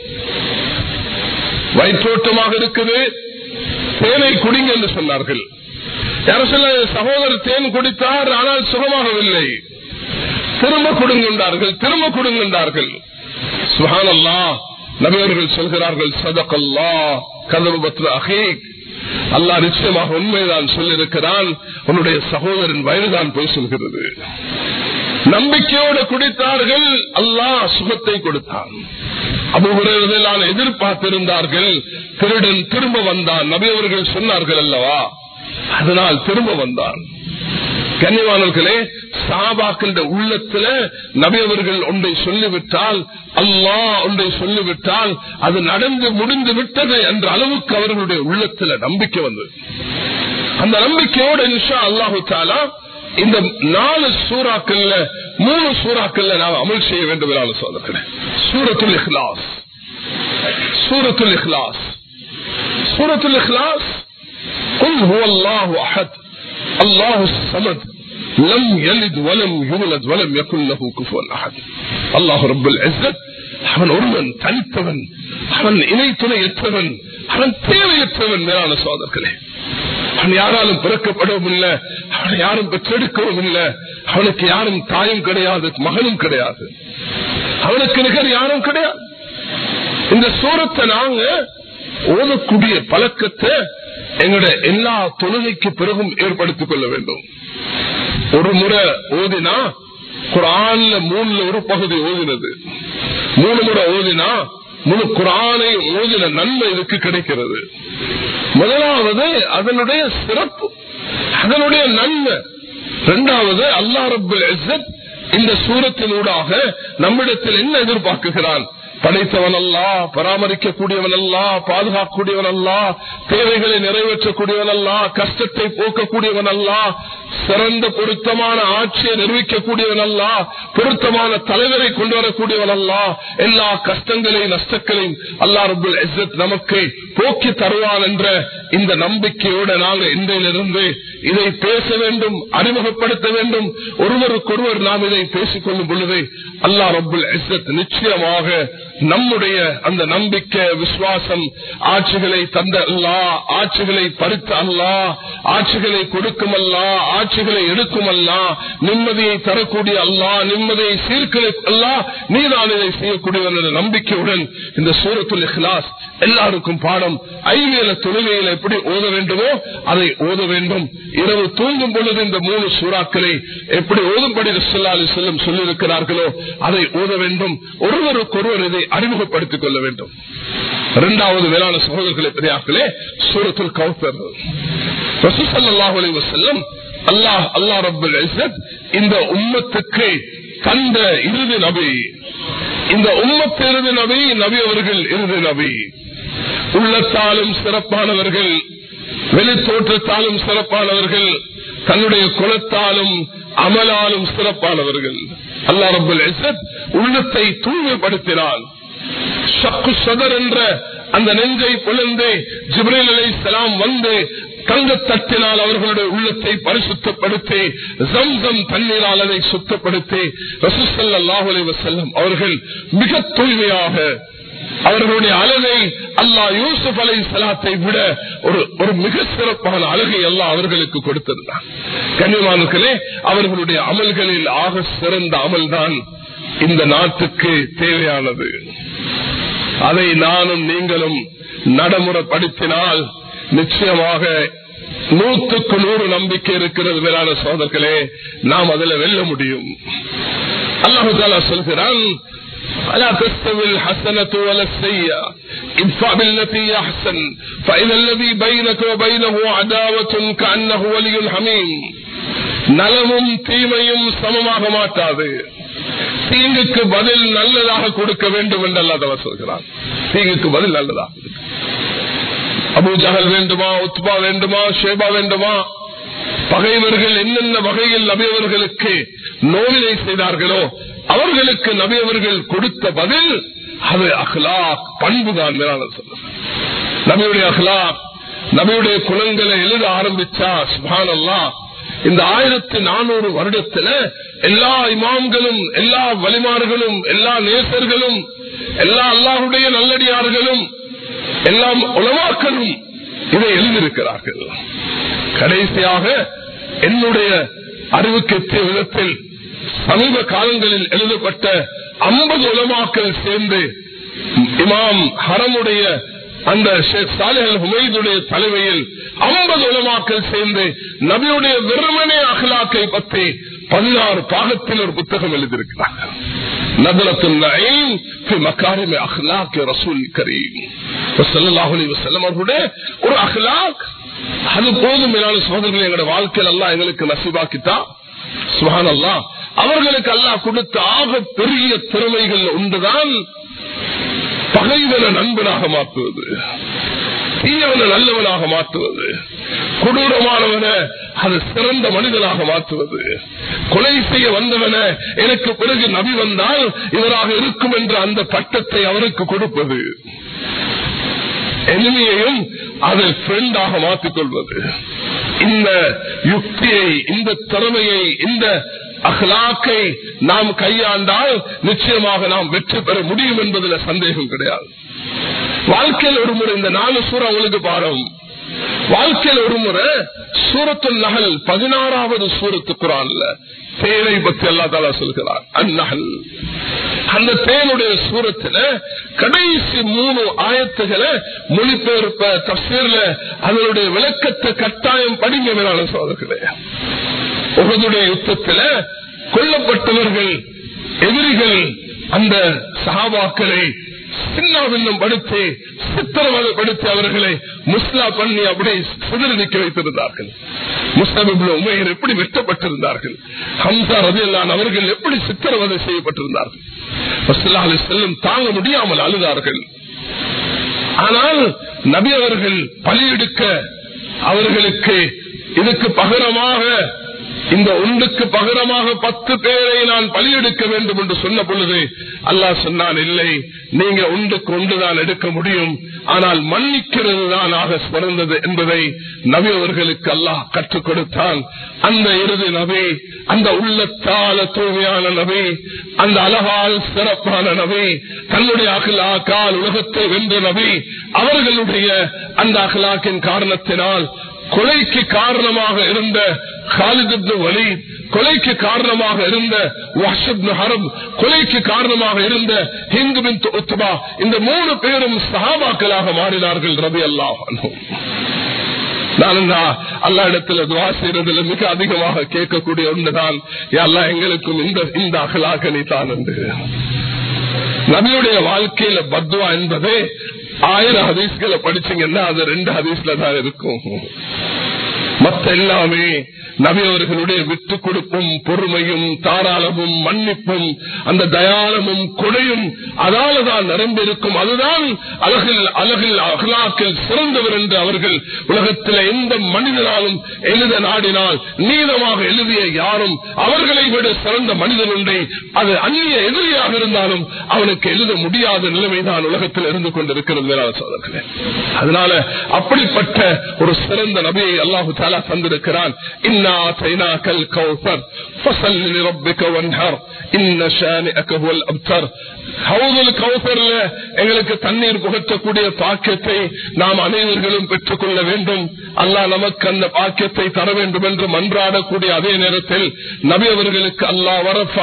வயிற்றோட்டமாக இருக்குது தேனை குடிங்க என்று சொன்னார்கள் யாரும் சொல்ல சகோதரர் தேன் குடித்தார் ஆனால் சுகமாகவில்லை திரும்ப கொடுங்கின்றார்கள் திரும்ப கொடுங்கின்றார்கள் சுஹானல்லா நபியவர்கள் சொல்கிறார்கள் சதகல்லா கதவு பத்ர அகீக் அல்லாஹ் நிச்சயமாக உண்மைதான் சொல்லியிருக்கிறான் உன்னுடைய சகோதரன் வயதுதான் போய் சொல்கிறது நம்பிக்கையோடு குடித்தார்கள் அல்லாஹ் சுகத்தை கொடுத்தான் அபுகுறைதான் எதிர்பார்த்திருந்தார்கள் திருடன் திரும்ப வந்தான் நபியவர்கள் சொன்னார்கள் அல்லவா அதனால் திரும்ப வந்தான் கன்னிவானர்களே சாபாக்கின்ற உள்ளத்துல நபியவர்கள் ஒன்றை சொல்லிவிட்டால் அல்லாஹ் ஒன்றை சொல்லிவிட்டால் அது நடந்து முடிந்து விட்டது என்ற அளவுக்கு அவர்களுடைய உள்ளத்துல நம்பிக்கை வந்தது அந்த நம்பிக்கையோடு இன்ஷா அல்லாஹு தாலா இந்த நாலு சூறாக்கள்ல மூணு சூறாக்கள்ல நாம் அமல் செய்ய வேண்டும் என்று சொல்லுகிறேன் சூரத்துல் இஹ்லாஸ் சூரத்துல் இஹ்லாஸ் சூரத்துல் இஹ்லாஸ் قل هو الله احد الله الصمد لم يلد ولم يولد ولم يكن له كفوا احد الله رب العزه அவன் ஒருவன் தனித்தவன் அவன் இணை துணையற்றவன் அவன் தேவையற்றவன் மேலான சோதர்களே அவன் யாராலும் பிறக்கப்படவும் இல்லை அவனை யாரும் பெற்றெடுக்கவும் இல்லை அவனுக்கு யாரும் தாயும் கிடையாது மகனும் கிடையாது அவனுக்கு நிகர் யாரும் கிடையாது இந்த சூரத்தை நாங்க ஓதக்கூடிய பழக்கத்தை எங்களுடைய எல்லா தொழுகைக்கு பிறகும் ஏற்படுத்திக் கொள்ள வேண்டும் ஒரு முறை ஓதினா குரான்ல மூணுல ஒரு பகுதி ஓதினது மூணு முறை ஓதினா முழு குரானை ஓதின நன்மை இதுக்கு கிடைக்கிறது முதலாவது அதனுடைய சிறப்பு அதனுடைய நன்மை இரண்டாவது அல்லா ரபுல் இந்த சூரத்தினூடாக நம்மிடத்தில் என்ன எதிர்பார்க்குகிறான் படைத்தவன் அல்லா பராமரிக்கக்கூடியவன் அல்லா பாதுகாக்கக்கூடியவன் அல்லா தேவைகளை நிறைவேற்றக்கூடியவன் அல்லா கஷ்டத்தை போக்கக்கூடியவன் அல்லா சிறந்த பொருத்தமான ஆட்சியை நிர்வகிக்கக்கூடியவன் அல்லா பொருத்தமான தலைவரை கொண்டு வரக்கூடியவன் அல்லா எல்லா கஷ்டங்களையும் நஷ்டங்களையும் அல்லா ரபுல் இஸ்ஸத் நமக்கு போக்கி தருவான் என்ற இந்த நம்பிக்கையோடு நாங்கள் இன்றையிலிருந்து இதை பேச வேண்டும் அறிமுகப்படுத்த வேண்டும் ஒருவருக்கொருவர் நாம் இதை பேசிக் கொள்ளும் பொழுது அல்லா ரபுல் இஸ்ஸத் நிச்சயமாக நம்முடைய அந்த நம்பிக்கை விசுவாசம் ஆட்சிகளை தந்த அல்லா ஆட்சிகளை பறித்த அல்லா ஆட்சிகளை கொடுக்கும் அல்லா ஆட்சிகளை எடுக்கும் அல்லா நிம்மதியை தரக்கூடிய அல்லா நிம்மதியை சீர்களை அல்லா நீதான் இதை செய்யக்கூடியவன் என்ற நம்பிக்கையுடன் இந்த சூரத்துல் இஹ்லாஸ் எல்லாருக்கும் பாடம் ஐவேல தொழுகையில் எப்படி ஓத வேண்டுமோ அதை ஓத வேண்டும் இரவு தூங்கும் பொழுது இந்த மூணு சூறாக்களை எப்படி ஓதும்படி ரசல்லாலி செல்லும் சொல்லியிருக்கிறார்களோ அதை ஓத வேண்டும் ஒருவருக்கொருவர் இதை அறிமுகப்படுத்திக் கொள்ள வேண்டும் இரண்டாவது வேளாண் சகோதரர்களை பெரியாக்களே சூரத்துல் கௌசர் ரசூசல்லாஹு அலைஹி வஸல்லம் அல்லாஹ் அல்லாஹ் ரப்பல் இஸ்ஸத் இந்த உம்மத்துக்கு தந்த இறுதி நபி இந்த உம்மத்து இறுதி நபி நபி அவர்கள் இறுதி நபி உள்ளத்தாலும் சிறப்பானவர்கள் வெளித்தோற்றத்தாலும் சிறப்பானவர்கள் தன்னுடைய குலத்தாலும் அமலாலும் சிறப்பானவர்கள் அல்லா ரபுல் உள்ளத்தை தூய்மைப்படுத்தினான் சக்கு சதர் என்ற அந்த நெஞ்சை பிளந்து ஜிப்ரேல் அலை சலாம் வந்து தங்கத்தட்டினால் அவர்களுடைய உள்ளத்தை பரிசுத்தப்படுத்தி ஜம்சம் தண்ணீரால் அதை சுத்தப்படுத்தி ரசூசல்லாஹுலே வசல்லம் அவர்கள் மிக தூய்மையாக அவர்களுடைய அழகை அல்லாஹ் யூசுப் அலை சலாத்தை விட ஒரு ஒரு மிக சிறப்பான அழகை அல்லாஹ் அவர்களுக்கு கொடுத்திருந்தான் கன்னிமானுக்களே அவர்களுடைய அமல்களில் ஆக சிறந்த அமல் தான் இந்த நாட்டுக்கு தேவையானது அதை நானும் நீங்களும் நடைமுறைப்படுத்தினால் நிச்சயமாக நூற்றுக்கு நூறு நம்பிக்கை இருக்கிறது மேலான சோதர்களே நாம் அதில் வெல்ல முடியும் அல்லாஹு சொல்கிறான் فلا تستوي الحسنة ولا السيئة ادفع بالتي يحسن فإذا الذي بينك وبينه عداوة كأنه ولي حميم நலமும் தீமையும் சமமாக மாட்டாது தீங்குக்கு பதில் நல்லதாக கொடுக்க வேண்டும் என்று அல்லாதவர் சொல்கிறார் தீங்குக்கு பதில் நல்லதாக அபு ஜஹல் வேண்டுமா உத்பா வேண்டுமா ஷேபா வேண்டுமா பகைவர்கள் என்னென்ன வகையில் நபியவர்களுக்கு நோவினை செய்தார்களோ அவர்களுக்கு நபியவர்கள் கொடுத்த பதில் அது அஹ்லாக் பண்புதான் மேலான சொல்லுங்க நபியுடைய அஹ்லாக் நபியுடைய குணங்களை எழுத ஆரம்பிச்சா சுபான் இந்த ஆயிரத்தி நானூறு வருடத்துல எல்லா இமாம்களும் எல்லா வலிமார்களும் எல்லா நேசர்களும் எல்லா அல்லாஹுடைய நல்லடியார்களும் எல்லா உலமாக்களும் இதை எழுதியிருக்கிறார்கள் கடைசியாக என்னுடைய அறிவுக்கெத்திய விதத்தில் சமீப காலங்களில் எழுதப்பட்ட ஐம்பது உலமாக்கள் சேர்ந்து இமாம் ஹரமுடைய அந்த ஷேக் சாலிஹல் ஹுமைதுடைய தலைமையில் ஐம்பது உலமாக்கள் சேர்ந்து நபியுடைய வெறுமனே அகலாக்கை பற்றி பதினாறு பாகத்தில் ஒரு புத்தகம் எழுதியிருக்கிறார்கள் நகலத்தின் மக்காரிமே அஹ்லாக் ரசூல் கரீம் அவர்களுடைய ஒரு அஹ்லாக் அது போதும் மேலான சோதர்கள் எங்களுடைய வாழ்க்கையில் எல்லாம் எங்களுக்கு நசிவாக்கிட்டா சுகான் அல்லா அவர்களுக்கு அல்லாஹ் கொடுத்த ஆக பெரிய திறமைகள் உண்டுதான் பகைவன நண்பனாக மாற்றுவது தீயவன நல்லவனாக மாற்றுவது கொடூரமானவன அது சிறந்த மனிதனாக மாற்றுவது கொலை செய்ய வந்தவன எனக்கு பிறகு நபி வந்தால் இவராக இருக்கும் என்ற அந்த பட்டத்தை அவருக்கு கொடுப்பது எனிமையையும் அதை ஃப்ரெண்டாக மாற்றிக் கொள்வது இந்த யுக்தியை இந்த திறமையை இந்த அஹ்லாக்கை நாம் கையாண்டால் நிச்சயமாக நாம் வெற்றி பெற முடியும் என்பதில் சந்தேகம் கிடையாது வாழ்க்கையில் ஒரு முறை இந்த நாலு சூறா உங்களுக்கு பாடம் வாழ்க்கையில் ஒரு முறை சூரத்து நகல் பதினாறாவது சூரத்து குரான்ல தேனை பற்றி அல்லா தாலா சொல்கிறார் அந்நகல் அந்த தேனுடைய சூரத்துல கடைசி மூணு ஆயத்துகளை மொழிபெயர்ப்ப தப்சீர்ல அதனுடைய விளக்கத்தை கட்டாயம் படிங்க மேலான சோதர்களே உகதுடைய யுத்தத்துல கொல்லப்பட்டவர்கள் எதிரிகள் அந்த சகாபாக்களை சின்னாவின்னம் படுத்தி சித்திரவதைப்படுத்தி அவர்களை முஸ்லா பண்ணி அப்படியே சிதறடிக்க வைத்திருந்தார்கள் முஸ்லிம் உமையர் எப்படி வெட்டப்பட்டிருந்தார்கள் ஹம்சா ரதியல்லான் அவர்கள் எப்படி சித்திரவதை செய்யப்பட்டிருந்தார்கள் அலி செல்லும் தாங்க முடியாமல் அழுதார்கள் ஆனால் நபி அவர்கள் பலியெடுக்க அவர்களுக்கு இதுக்கு பகரமாக இந்த ஒன்றுக்கு பகரமாக பத்து பேரை நான் பலியெடுக்க வேண்டும் என்று சொன்ன பொழுது அல்லாஹ் சொன்னான் இல்லை நீங்க ஒன்றுக்கு ஒன்றுதான் எடுக்க முடியும் ஆனால் மன்னிக்கிறது தான் ஆக சிறந்தது என்பதை நபி அவர்களுக்கு அல்லாஹ் கற்றுக் கொடுத்தான் அந்த இறுதி நபி அந்த உள்ளத்தால தூய்மையான நபி அந்த அழகால் சிறப்பான நபி தன்னுடைய அகலாக்கால் உலகத்தை வென்ற நபி அவர்களுடைய அந்த அகலாக்கின் காரணத்தினால் கொலைக்கு காரணமாக இருந்த காலிது வலி கொலைக்கு காரணமாக இருந்த ஹரம் கொலைக்கு காரணமாக இருந்த ஹிந்து பின் உத்பா இந்த மூணு பேரும் சகாபாக்களாக மாறினார்கள் ரபி அல்லாஹ் நான் அல்லா இடத்துல துவா செய்யறதுல மிக அதிகமாக கேட்கக்கூடிய ஒன்றுதான் எல்லா எங்களுக்கும் இந்த இந்த அகலாக நீ தான் என்று நபியுடைய வாழ்க்கையில பத்வா என்பதே ஆயிரம் ஹதீஸ்களை படிச்சீங்கன்னா அது ரெண்டு ஹதீஸ்ல தான் இருக்கும் மத்த எல்லாமே நபி அவர்களுடைய விட்டுக் கொடுப்பும் பொறுமையும் தாராளமும் மன்னிப்பும் அந்த தயாளமும் கொடையும் அதாலதான் நிரம்பியிருக்கும் அதுதான் அழகில் அழகில் அகலாக்கில் சிறந்தவர் என்று அவர்கள் உலகத்தில் எந்த மனிதனாலும் எழுத நாடினால் நீளமாக எழுதிய யாரும் அவர்களை விட சிறந்த மனிதன் ஒன்றை அது அந்நிய எதிரியாக இருந்தாலும் அவனுக்கு எழுத முடியாத நிலைமைதான் உலகத்தில் இருந்து கொண்டிருக்கிறது சோதர்களே அதனால அப்படிப்பட்ட ஒரு சிறந்த நபியை அல்லாஹு தாலா தந்திருக்கிறான் எங்களுக்கு தண்ணீர் புகட்டக்கூடிய பாக்கியத்தை நாம் அனைவர்களும் பெற்றுக் கொள்ள வேண்டும் அல்லாஹ் நமக்கு அந்த பாக்கியத்தை தர வேண்டும் என்று மன்றாடக்கூடிய அதே நேரத்தில் நபி அவர்களுக்கு அல்லாஹ்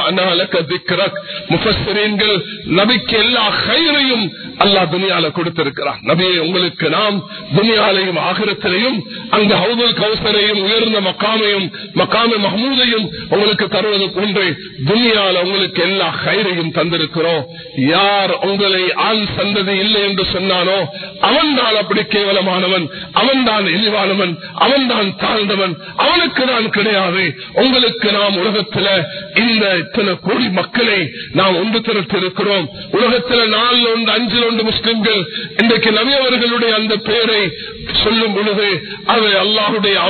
வரஃபீன்கள் நபிக்கு எல்லா கயிறையும் அல்லாஹ் துணியால கொடுத்திருக்கிறார் நபியை உங்களுக்கு நாம் துணியாலையும் ஆகிரத்திலையும் அந்த ஹவுதுல் கௌசரையும் உயர்ந்த மக்காமையும் மக்காம மஹமூதையும் உங்களுக்கு தருவது போன்று துணியால உங்களுக்கு எல்லா கயிறையும் தந்திருக்கிறோம் யார் உங்களை ஆண் சந்ததி இல்லை என்று சொன்னானோ அவன் தான் அப்படி கேவலமானவன் அவன் தான் இழிவானவன் அவன் தான் தாழ்ந்தவன் அவனுக்கு தான் கிடையாது உங்களுக்கு நாம் உலகத்துல இந்த இத்தனை கோடி மக்களை நாம் ஒன்று திரட்டிருக்கிறோம் உலகத்துல நாலு ஒன்று அஞ்சில் ஒன்று முஸ்லிம்கள் இன்றைக்கு நவியவர்களுடைய அந்த பெயரை சொல்லும் பொழுது அது அல்லாஹுடைய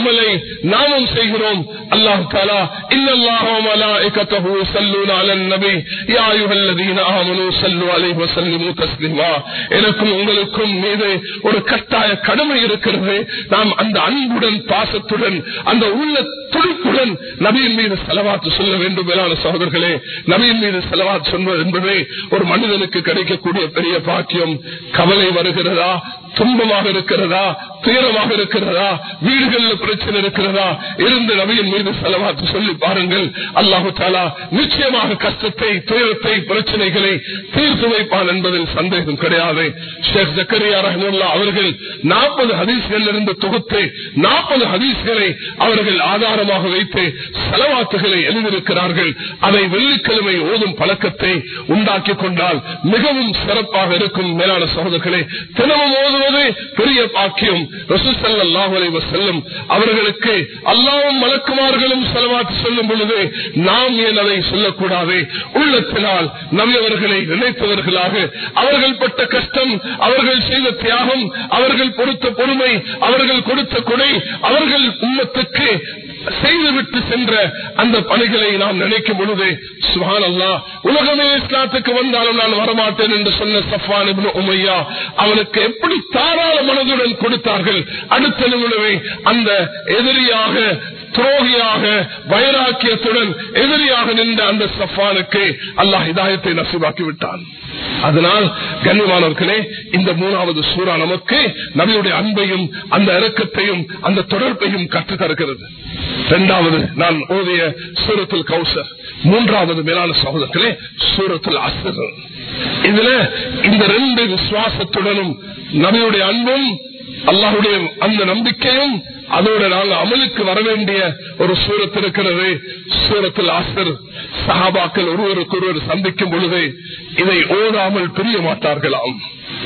அமலை நாமும் செய்கிறோம் அல்லாஹ் தாலா இன்னல்லாஹு வ மலாயிகத்தஹு யுஸல்லூன அலன் நபி யா அய்யுஹல்லதீன ஆமனூ ஸல்லு அலைஹி வ ஸல்லிமு தஸ்லீமா எனக்கும் உங்களுக்கும் மீது ஒரு கட்டாய கடமை இருக்கிறது நாம் அந்த அன்புடன் பாசத்துடன் அந்த உள்ள துடிப்புடன் நபியின் மீது செலவாத்து சொல்ல வேண்டும் மேலான சகோதரர்களே நபியின் மீது செலவாத்து சொல்வது என்பதே ஒரு மனிதனுக்கு கிடைக்கக்கூடிய பெரிய பாக்கியம் கவலை வருகிறதா துன்பமாக இருக்கிறதா துயரமாக இருக்கிறதா வீடுகளில் பிரச்சனை இருக்கிறதா இருந்து நபியின் மீது செலவாத்து சொல்லி பாருங்கள் அல்லாஹு தாலா நிச்சயமாக கஷ்டத்தை துயரத்தை பிரச்சனைகளை தீர்த்து வைப்பான் என்பதில் சந்தேகம் கிடையாது ஷேக் ஜக்கரியா ரஹமுல்லா அவர்கள் நாற்பது ஹதீஸ்கள் இருந்து தொகுத்து நாற்பது ஹதீஸ்களை அவர்கள் ஆதாரமாக வைத்து செலவாத்துகளை எழுதியிருக்கிறார்கள் அதை வெள்ளிக்கிழமை ஓதும் பழக்கத்தை உண்டாக்கி கொண்டால் மிகவும் சிறப்பாக இருக்கும் மேலான சகோதரர்களே தினமும் ஓதுவது பெரிய பாக்கியம் ரசூசல்லாஹுலை செல்லும் அவர்களுக்கு அல்லாவும் மலக்குமார்களும் செலவாத்து சொல்லும் பொழுது நாம் ஏன் அதை சொல்லக்கூடாது உள்ளத்தினால் நவியவர்களை நினைத்தவர்களாக அவர்கள் பட்ட கஷ்டம் அவர்கள் செய்த தியாகம் அவர்கள் பொறுத்த பொறுமை அவர்கள் கொடுத்த கொடை அவர்கள் உம்மத்துக்கு செய்துவிட்டு சென்ற அந்த பணிகளை நாம் நினைக்கும் பொழுது சுஹான் அல்லா உலகமே இஸ்லாத்துக்கு வந்தாலும் நான் வரமாட்டேன் என்று சொன்ன சஃபான் இப்னு உமையா அவனுக்கு எப்படி தாராள மனதுடன் கொடுத்தார்கள் அடுத்த நிமிடமே அந்த எதிரியாக துரோகியாக வைராக்கியத்துடன் எதிரியாக நின்ற அந்த சஃபானுக்கு அல்லாஹ் இதாயத்தை நசிவாக்கி விட்டான் அதனால் கண்ணியமானவர்களே இந்த மூணாவது சூறா நமக்கு நபியுடைய அன்பையும் அந்த இறக்கத்தையும் அந்த தொடர்பையும் கற்றுத் தருகிறது இரண்டாவது நான் ஓதிய சூரத்தில் கௌசர் மூன்றாவது மேலான சகோதரத்திலே சூரத்தில் அசர் இதுல இந்த ரெண்டு விசுவாசத்துடனும் நபியுடைய அன்பும் அல்லாஹுடைய அந்த நம்பிக்கையும் அதோட நாங்கள் அமலுக்கு வர வேண்டிய ஒரு சூரத் இருக்கிறது சூரத்தில் ஆசர் சஹாபாக்கள் ஒருவருக்கு ஒருவர் சந்திக்கும் பொழுது இதை ஓதாமல் பிரிய மாட்டார்களாம்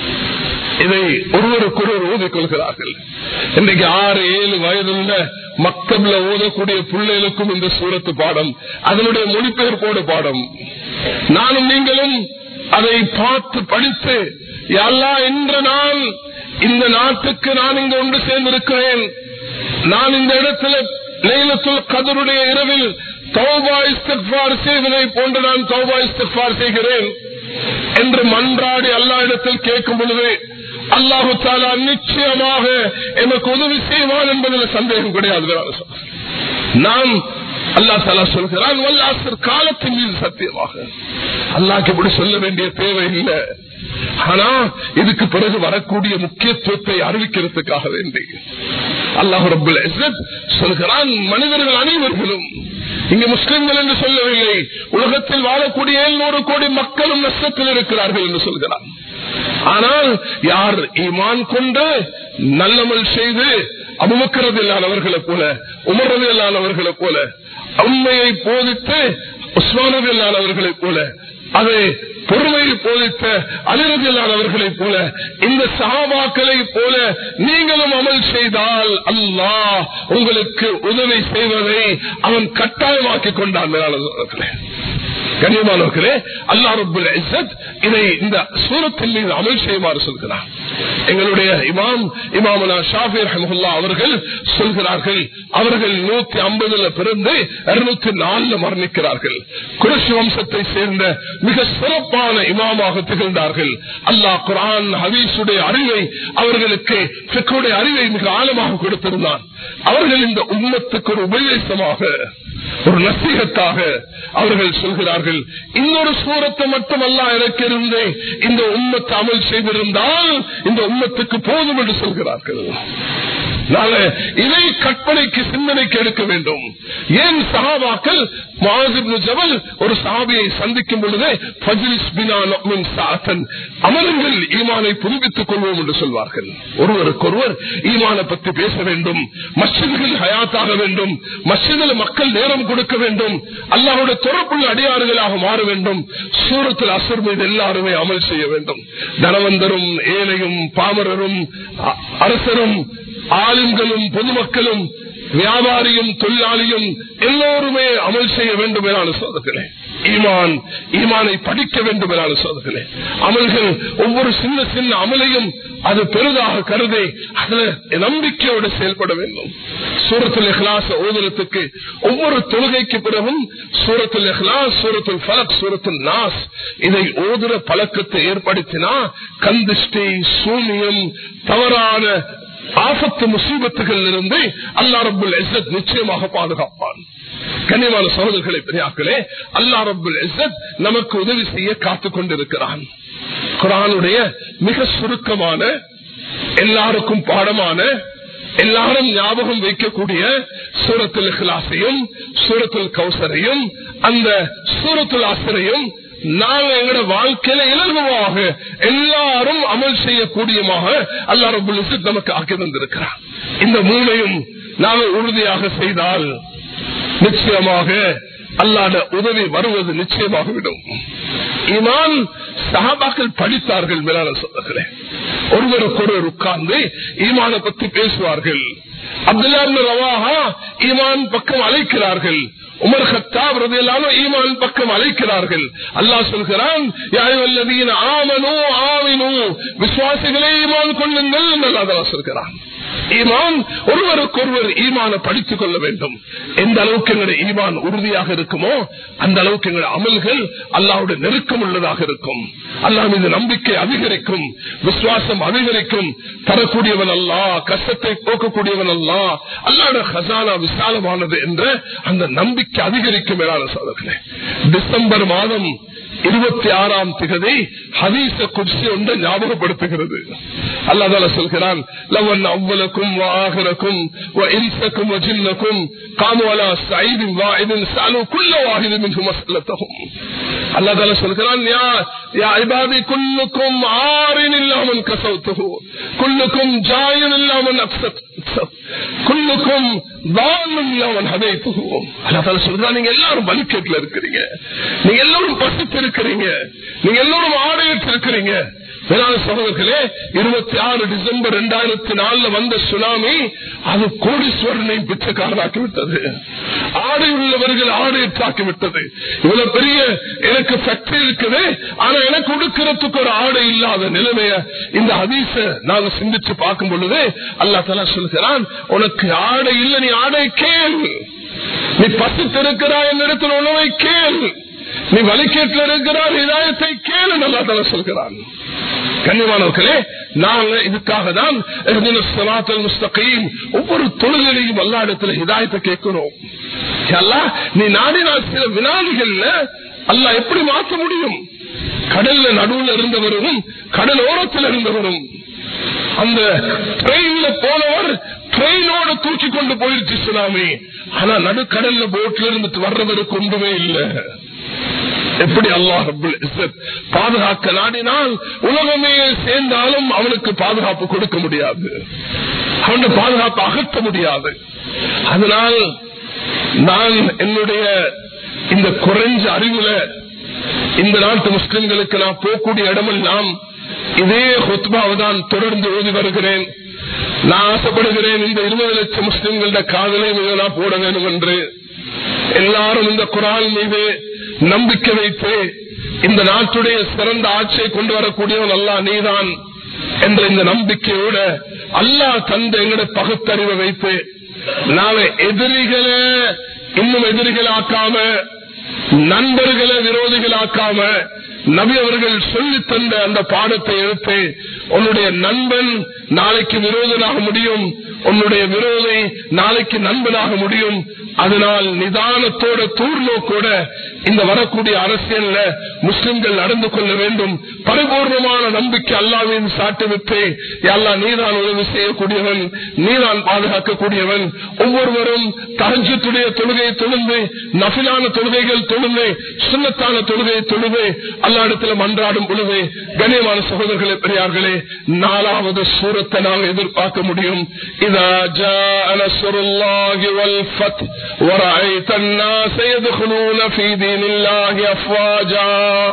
இதை ஒருவருக்கொருவர் ஓதிக்கொள்கிறார்கள் இன்றைக்கு ஆறு ஏழு வயதுள்ள மக்கள்ல ஓதக்கூடிய பிள்ளைகளுக்கும் இந்த சூரத்து பாடம் அதனுடைய மொழிபெயர்ப்போடு பாடம் நானும் நீங்களும் அதை பார்த்து படித்து எல்லா என்ற நான் இந்த நாட்டுக்கு நான் இங்கு ஒன்று சேர்ந்திருக்கிறேன் நான் இந்த இடத்துல லைலத்துல் கதருடைய இரவில் தௌபா இஸ்திஃபார் செய்வதை போன்று நான் தௌபா இஸ்திஃபார் செய்கிறேன் என்று மன்றாடி அல்லா இடத்தில் கேட்கும் பொழுது அல்லாஹு தாலா நிச்சயமாக எனக்கு உதவி செய்வான் என்பதில் சந்தேகம் கிடையாது நாம் அல்லா தாலா சொல்கிறான் வல்லாசர் காலத்தின் மீது சத்தியமாக அல்லாக்கு இப்படி சொல்ல வேண்டிய தேவை இல்லை ஆனா இதுக்கு பிறகு வரக்கூடிய முக்கியத்துவத்தை அறிவிக்கிறதுக்காக வேண்டி அல்லாஹ் ரபுல் சொல்கிறான் மனிதர்கள் அனைவர்களும் இங்க முஸ்லிம்கள் என்று சொல்லவில்லை உலகத்தில் வாழக்கூடிய எழுநூறு கோடி மக்களும் நஷ்டத்தில் இருக்கிறார்கள் என்று சொல்கிறான் ஆனால் யார் ஈமான் கொண்டு நல்லமல் செய்து அபுமக்கிறது இல்லாதவர்களை போல உமர்றது இல்லாதவர்களை போல உண்மையை போதித்து உஸ்மானது இல்லாதவர்களை போல அதை பொறுமையை போதித்த அலிரதில்லாதவர்களைப் போல இந்த சகாபாக்களை போல நீங்களும் அமல் செய்தால் அல்லாஹ் உங்களுக்கு உதவி செய்வதை அவன் கட்டாயமாக்கிக் கொண்டான் மேலாளர்களே கண்ணியமானவர்களே அல்லா ரபுல் இசத் இதை இந்த சூரத்தின் மீது அமல் செய்யுமாறு சொல்கிறார் எங்களுடைய இமாம் இமாமனா ஷாஃபி ரஹமுல்லா அவர்கள் சொல்கிறார்கள் அவர்கள் நூத்தி ஐம்பதுல பிறந்து இருநூத்தி நாலுல மரணிக்கிறார்கள் குரஷி வம்சத்தை சேர்ந்த மிக சிறப்பான இமாமாக திகழ்ந்தார்கள் அல்லாஹ் குரான் ஹவீஸுடைய அறிவை அவர்களுக்கு பிக்குடைய அறிவை மிக ஆழமாக கொடுத்திருந்தான் அவர்கள் இந்த உம்மத்துக்கு ஒரு உபதேசமாக ஒரு நசீகத்தாக அவர்கள் சொல்கிறார்கள் இன்னொரு சூரத்தை மட்டும் அல்ல இறக்கிருந்து இந்த உம்மத்தை அமல் செய்திருந்தால் இந்த உம்மத்துக்கு போதும் என்று சொல்கிறார்கள் இதை கற்பனைக்கு சிந்தனைக்கு எடுக்க வேண்டும் ஏன் சகாபாக்கள் ஜபல் ஒரு சாபியை சந்திக்கும் பொழுதே அமருங்கள் ஈமானை புதுப்பித்துக் கொள்வோம் என்று சொல்வார்கள் ஒருவருக்கொருவர் ஈமான பற்றி பேச வேண்டும் மஸ்ஜிதுகள் ஹயாத்தாக வேண்டும் மஸ்ஜிதில் மக்கள் நேரம் கொடுக்க வேண்டும் அல்லாவுடைய தொடர்புள்ள அடியாறுகளாக மாற வேண்டும் சூரத்தில் அசர் மீது எல்லாருமே அமல் செய்ய வேண்டும் தனவந்தரும் ஏழையும் பாமரரும் அரசரும் ஆளுங்களும் பொதுமக்களும் வியாபாரியும் தொழிலாளியும் எல்லோருமே அமல் செய்ய வேண்டும் என சோதர்களே ஈமான் ஈமானை படிக்க வேண்டும் என சொல்கிறேன் அமல்கள் ஒவ்வொரு சின்ன சின்ன அமலையும் அது பெரிதாக கருதி அதுல நம்பிக்கையோடு செயல்பட வேண்டும் சூரத்தில் இஹ்லாஸ் ஓதுறதுக்கு ஒவ்வொரு தொழுகைக்கு பிறகும் சூரத்தில் இஹ்லாஸ் சூரத்தில் ஃபலக் சூரத்தில் நாஸ் இதை ஓதுற பழக்கத்தை ஏற்படுத்தினா கந்திஷ்டி சூனியம் தவறான ஆபத்து முசீபத்துகள் இருந்து அல்லா ரபுல் இஸ்ஸத் நிச்சயமாக பாதுகாப்பான் கண்ணியமான சகோதரர்களை பெரியாக்களே அல்லா ரபுல் இஸ்ஸத் நமக்கு உதவி செய்ய காத்துக் கொண்டிருக்கிறான் குரானுடைய மிக சுருக்கமான எல்லாருக்கும் பாடமான எல்லாரும் ஞாபகம் வைக்கக்கூடிய சூரத்துல் இஹ்லாசையும் சூரத்துல் கௌசரையும் அந்த சூரத்துல் ஆசரையும் நாங்க எங்களோட வாழ்க்கையில இலகுவாக எல்லாரும் அமல் செய்யக்கூடியமாக அல்லா ரபுல் இஸ்ஸத் நமக்கு ஆக்கி தந்திருக்கிறார் இந்த மூலையும் நாங்கள் உறுதியாக செய்தால் நிச்சயமாக அல்லாத உதவி வருவது நிச்சயமாக விடும் ஈமான் சஹாபாக்கள் படித்தார்கள் மேலான சொல்லுகளே ஒருவருக்கொருவர் உட்கார்ந்து ஈமான பத்தி பேசுவார்கள் அப்துல்லா ரவாஹா ஈமான் பக்கம் அழைக்கிறார்கள் உமர் ஹத்தாப் ரதியல்லானோ ஈமான் பக்கம் அழைக்கிறார்கள் அல்லாஹ் சொல்கிறான் ஆமனு ஆவினு விசுவாசிகளே ஈமான் கொள்ளுங்கள் என்று அல்லாஹ் சொல்கிறான் ஈமான் ஒருவருக்கொருவர் ஈமான படித்துக் கொள்ள வேண்டும் எந்த அளவுக்கு எங்களுடைய ஈமான் உறுதியாக இருக்குமோ அந்த அளவுக்கு எங்களுடைய அமல்கள் அல்லாவுடைய நெருக்கம் உள்ளதாக இருக்கும் அல்லாஹ் மீது நம்பிக்கை அதிகரிக்கும் விசுவாசம் அதிகரிக்கும் தரக்கூடியவன் அல்லா கஷ்டத்தை போக்கக்கூடியவன் அல்லா அல்லாட ஹசானா விசாலமானது என்ற அந்த நம்பிக்கை அதிகரிக்கும் மேலான சோதர்களே டிசம்பர் மாதம் இருபத்தி ஆறாம் திகதி ஹதீச குர்சி ஒன்று ஞாபகப்படுத்துகிறது அல்லாதால சொல்கிறான் லவன் அவ்வளக்கும் ஆகரக்கும் இன்சக்கும் ஜின்னக்கும் காமுவலா சைதின் வாயிதின் சாலு குள்ள வாகிது மின்ஹு மசலத்தகும் அல்லாதால சொல்கிறான் யா யா இபாதி குல்லுக்கும் ஆறின் இல்லாமன் கசவுத்துகு குல்லுக்கும் ஜாயின் இல்லாமன் அப்சத் குல்லுக்கும் தானும் இல்லாமன் ஹதைத்துகு அல்லாதால சொல்கிறான் நீங்க எல்லாரும் வலிக்கேட்டில் இருக்கிறீங்க நீங்க எல்லாரும் பசித்து இருக்கிறீங்க நீங்க எல்லாரும் ஆடையிட்டு இருக்கிறீங்க வேளாண் சகோதரர்களே இருபத்தி ஆறு டிசம்பர் இரண்டாயிரத்தி நாலுல வந்த சுனாமி அது கோடீஸ்வரனை பிச்சைக்காரனாக்கி விட்டது ஆடை உள்ளவர்கள் ஆடையிட்டாக்கி விட்டது இவ்வளவு பெரிய எனக்கு ஃபேக்டரி இருக்குது ஆனா எனக்கு உடுக்கிறதுக்கு ஒரு ஆடை இல்லாத நிலைமைய இந்த ஹதீச நாங்க சிந்திச்சு பார்க்கும் பொழுது அல்லா தலா சொல்கிறான் உனக்கு ஆடை இல்லை நீ ஆடை கேள் நீ பசித்திருக்கிறாய் என்னிடத்தில் உணவை கேள் நீ வலிக்கேட்டில் இருக்கிறார் இதாயத்தை கேளு நல்லா தலை சொல்கிறான் கண்ணியமானவர்களே நாங்க இதுக்காக தான் முஸ்தகையும் ஒவ்வொரு தொழிலையும் எல்லா இடத்துல இதாயத்தை கேட்கிறோம் நீ நாடினால் சில வினாடிகள்ல அல்ல எப்படி மாற்ற முடியும் கடல்ல நடுவில் இருந்தவரும் கடல் ஓரத்தில் இருந்தவரும் அந்த ட்ரெயின்ல போனவர் ட்ரெயினோட தூக்கி கொண்டு போயிருச்சு சுனாமி ஆனா நடுக்கடல்ல போட்ல இருந்துட்டு வர்றவருக்கு ஒன்றுமே இல்லை எப்படி அல்லாஹ் பாதுகாக்க நாடினால் உலகமே சேர்ந்தாலும் அவனுக்கு பாதுகாப்பு கொடுக்க முடியாது அவனுடைய பாதுகாப்பு அகற்ற முடியாது அதனால் நான் என்னுடைய இந்த குறைஞ்ச அறிவுல இந்த நாட்டு முஸ்லிம்களுக்கு நான் போகக்கூடிய இடமெல்லாம் இதே ஹொத்பாவை தான் தொடர்ந்து ஓதி வருகிறேன் நான் ஆசைப்படுகிறேன் இந்த இருபது லட்சம் முஸ்லிம்கள காதலை மீது நான் போட வேண்டும் என்று எல்லாரும் இந்த குரான் மீது நம்பிக்கை வைத்து இந்த நாட்டுடைய சிறந்த ஆட்சியை கொண்டு வரக்கூடியவன் அல்லா நீதான் என்ற இந்த நம்பிக்கையோட அல்லா தந்த எங்களுடைய பகுத்தறிவை வைத்து நாங்க எதிரிகளை இன்னும் எதிரிகளாக்காம நண்பர்களை விரோதிகளாக்காம நபி அவர்கள் சொல்லி தந்த அந்த பாடத்தை எடுத்து உன்னுடைய நண்பன் நாளைக்கு விரோதனாக முடியும் உன்னுடைய விரோதை நாளைக்கு நண்பனாக முடியும் அதனால் நிதானத்தோட தூர்நோக்கோட இந்த வரக்கூடிய அரசியல்ல முஸ்லிம்கள் நடந்து கொள்ள வேண்டும் பரிபூர்ணமான நம்பிக்கை அல்லாவின் சாட்டுவிட்டு எல்லா நீதான் உதவி செய்யக்கூடியவன் நீதான் பாதுகாக்கக்கூடியவன் ஒவ்வொருவரும் தகஜத்துடைய தொழுகையை தொழுந்து நபிலான தொழுகைகள் தொழுந்து சுண்ணத்தான தொழுகையை தொழுது அல்லா இடத்துல மன்றாடும் பொழுது கண்ணியமான சகோதரர்களே பெரியார்களே நாலாவது சூரத்தை நாம் எதிர்பார்க்க முடியும் இதா ஜா நஸ்ருல்லாஹி வல் ஃபத் ورأيت الناس يدخلون في دين الله أفواجا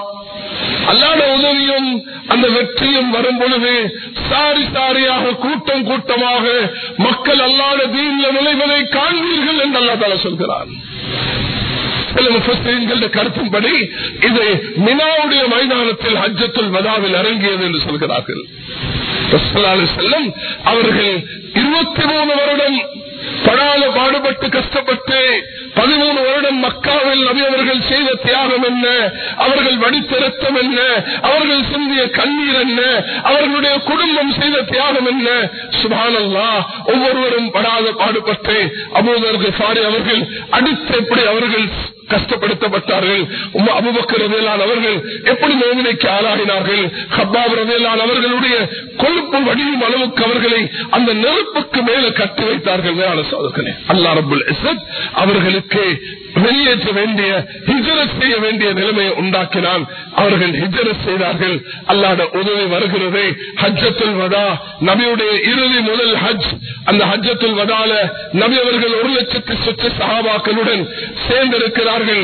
அல்லாட உதவியும் அந்த வெற்றியும் வரும் பொழுது சாரி சாரியாக கூட்டம் கூட்டமாக மக்கள் அல்லாட தீன்ல நுழைவதை காண்பீர்கள் என்று அல்லா தலா சொல்கிறான் சில முஃபஸ்ஸீன்களுடைய கருத்தின்படி இது மினாவுடைய மைதானத்தில் ஹஜ்ஜத்துல் வதாவில் இறங்கியது என்று சொல்கிறார்கள் ரசூலுல்லாஹி அலைஹி வஸல்லம் அவர்கள் இருபத்தி மூணு வருடம் படாத பாடுபட்டு கஷ்டப்பட்டு பதிமூணு வருடம் மக்காவில் நபி அவர்கள் செய்த தியாகம் என்ன அவர்கள் வடித்த ரத்தம் என்ன அவர்கள் சிந்திய கண்ணீர் என்ன அவர்களுடைய குடும்பம் செய்த தியாகம் என்ன சுபானல்லா ஒவ்வொருவரும் படாத பாடுபட்டு அபூதர்கள் சாரி அவர்கள் அடுத்து எப்படி அவர்கள் கஷ்டப்படுத்தப்பட்டார்கள் அபுபக்கர் ரதையிலான் அவர்கள் எப்படி மோதனைக்கு ஆளாகினார்கள் ஹப்பாப் ரதையிலான் அவர்களுடைய கொழுப்பு வடியும் அளவுக்கு அவர்களை அந்த நெருப்புக்கு மேல கட்டி வைத்தார்கள் மேலான சோதர்களே அல்லா ரபுல் இசத் அவர்களுக்கு வெளியேற்ற வேண்டிய ஹிஜரத் செய்ய வேண்டிய நிலைமையை உண்டாக்கினான் அவர்கள் ஹிஜரத் செய்தார்கள் அல்லாட உதவி வருகிறது ஹஜ்ஜத்துல் வதா நபியுடைய இறுதி முதல் ஹஜ் அந்த ஹஜ்ஜத்துல் வதால நபி அவர்கள் ஒரு லட்சத்து சொச்ச சகாபாக்களுடன் சேர்ந்திருக்கிறார்கள்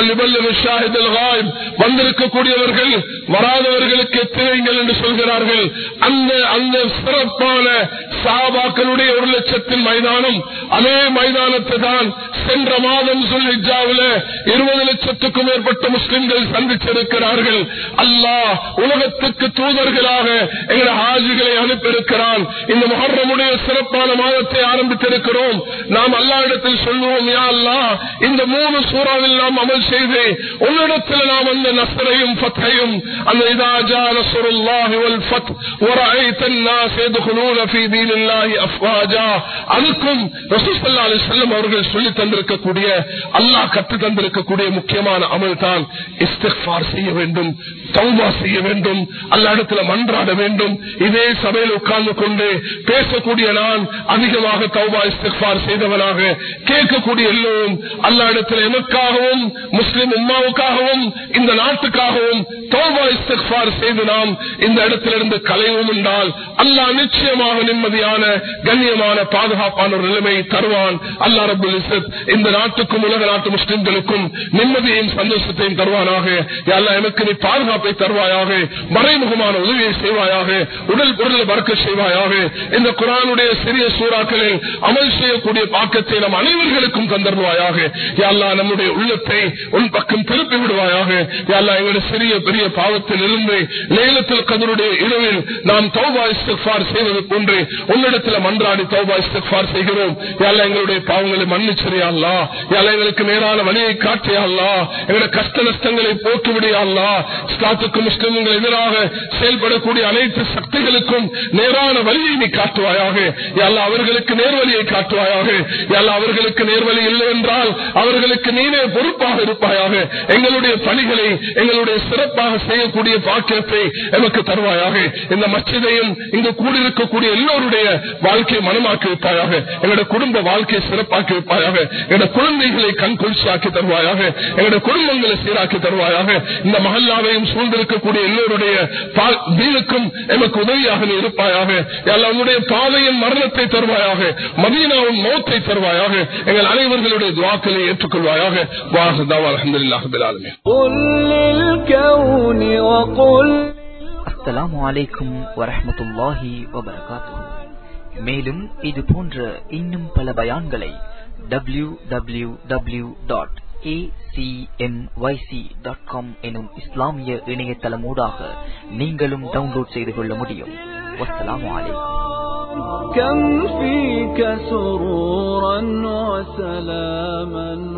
வந்திருக்கக்கூடியவர்கள் வராதவர்களுக்கு எத்திரைங்கள் என்று சொல்கிறார்கள் அந்த அந்த சிறப்பான சகாபாக்களுடைய ஒரு லட்சத்தின் மைதானம் அதே மைதானத்தை தான் சென்ற மாதம் சொல்லிஜாவில இருபது லட்சத்துக்கும் மேற்பட்ட முஸ்லிம்கள் சந்திச்சிருக்கிறார்கள் அல்லாஹ் உலகத்துக்கு தூதர்களாக எங்கள் ஹாஜிகளை அனுப்பியிருக்கிறான் இந்த முகர்றமுடைய சிறப்பான மாதத்தை ஆரம்பித்திருக்கிறோம் நாம் அல்லா இடத்தில் சொல்லுவோம் யா அல்லா இந்த மூணு சூறாவில் நாம் அமல் செய்து உன்னிடத்தில் நாம் அந்த நசரையும் ஃபத்தையும் அந்த இதாஜா நசருல்லாஹி வல் ஃபத் ورأيت الناس يدخلون في دين الله أفواجا அதுக்கும் ரசூல் ஸல்லல்லாஹு அலைஹி வஸல்லம் அவர்கள் சொல்லி தந்திருக்கக்கூடிய அல்லாஹ் கற்று தந்திருக்கக்கூடிய முக்கியமான அமல் தான் இஸ்திக்ஃபார் செய்ய வேண்டும் தௌபா செய்ய வேண்டும் அல்ல இடத்துல மன்றாட வேண்டும் இதே சபையில் உட்கார்ந்து கொண்டு பேசக்கூடிய நான் அதிகமாக தௌபா இஸ்திக்ஃபார் செய்தவனாக கேட்கக்கூடிய எல்லோரும் அல்ல இடத்துல எமக்காகவும் முஸ்லிம் உம்மாவுக்காகவும் இந்த நாட்டுக்காகவும் தௌபா இஸ்திக்ஃபார் செய்து நாம் இந்த இடத்திலிருந்து கலைவும் என்றால் அல்லாஹ் நிச்சயமாக நிம்மதியான கண்ணியமான பாதுகாப்பான ஒரு நிலைமையை தருவான் அல்லா ரபுல் இசத் இந்த நாட்டுக்கும் உலக நாட்டு முஸ்லிம்களுக்கும் நிம்மதியையும் சந்தோஷத்தையும் தருவானாக அல்லா எனக்கு நீ பாதுகாப்பை தருவாயாக மறைமுகமான உதவியை செய்வாயாக உடல் பொருள் மறக்க செய்வாயாக இந்த குரானுடைய சிறிய சூறாக்களில் அமல் செய்யக்கூடிய பாக்கத்தை நம் அனைவர்களுக்கும் தந்தருவாயாக யாழ்லா நம்முடைய உள்ளத்தை உன் பக்கம் திருப்பி விடுவாயாக யாழ்லா எங்களுடைய சிறிய பெரிய பாவத்தில் இருந்து லேலத்தில் கதருடைய இரவில் நாம் தௌபா இஸ்திஃபார் செய்வது போன்று உன்னிடத்தில் மன்றாடி தௌபா இஸ்திஃபார் செய்கிறோம் யாழ்லா எங்களுடைய பாவங்களை மன்னிச்சிரியாள்லா யாழ்லா எங்களுக்கு நேரான வழியை காட்டியாள்லா எங்களுடைய கஷ்ட நஷ்டங்களை போக்கிவிடியாள்லா இஸ்லாத்துக்கு முஸ்லிம்கள் எதிராக செயல்படக்கூடிய அனைத்து சக்திகளுக்கும் நேரான வழியை நீ காட்டுவாயாக யாழ்லா அவர்களுக்கு நேர்வழியை காட்டுவாயாக யாழ்லா அவர்களுக்கு நேர்வழி இல்லை என்றால் அவர்களுக்கு நீனே பொறுப்பாக இருப்பாயாக எங்களுடைய பணிகளை எங்களுடைய சிறப்பாக செய்யக்கூடிய பாக்கியத்தை எமக்கு தருவாயாக இந்த மச்சிதையும் இங்கு கூடியிருக்கக்கூடிய எல்லோருடைய வாழ்க்கையை மனமாக்கி வைப்பாயாக எங்களுடைய குடும்ப வாழ்க்கையை சிறப்பாக்கி வைப்பாயாக எங்களுடைய குழந்தைகளை கண் குளிர்ச்சியாக்கி தருவாயாக எங்களுடைய குடும்பங்களை சீராக்கி தருவாயாக இந்த மகல்லாவையும் சூழ்ந்திருக்கக்கூடிய எல்லோருடைய வீணுக்கும் எமக்கு உதவியாக நீ இருப்பாயாக உன்னுடைய பாதையின் மரணத்தை தருவாயாக மதீனாவின் மௌத்தை தருவாயாக எங்கள் அனைவர்களுடைய துவாக்களை ஏற்றுக்கொள்வாயாக வாஹதாவா அலமதுல்லாஹ் பிலாலுமே அஸ்ஸலாமு அலைக்கும் வரஹ்மத்துல்லாஹி வபரகாத்துஹு மேலும் இது போன்ற இன்னும் பல பயான்களை W W W dot acmyc.com எனும் இஸ்லாமிய இணையதளமூடாக நீங்களும் டவுன்லோட் செய்து கொள்ள முடியும் வஸ்ஸலாமு அலைக்கும் كم فيك سرورا وسلاما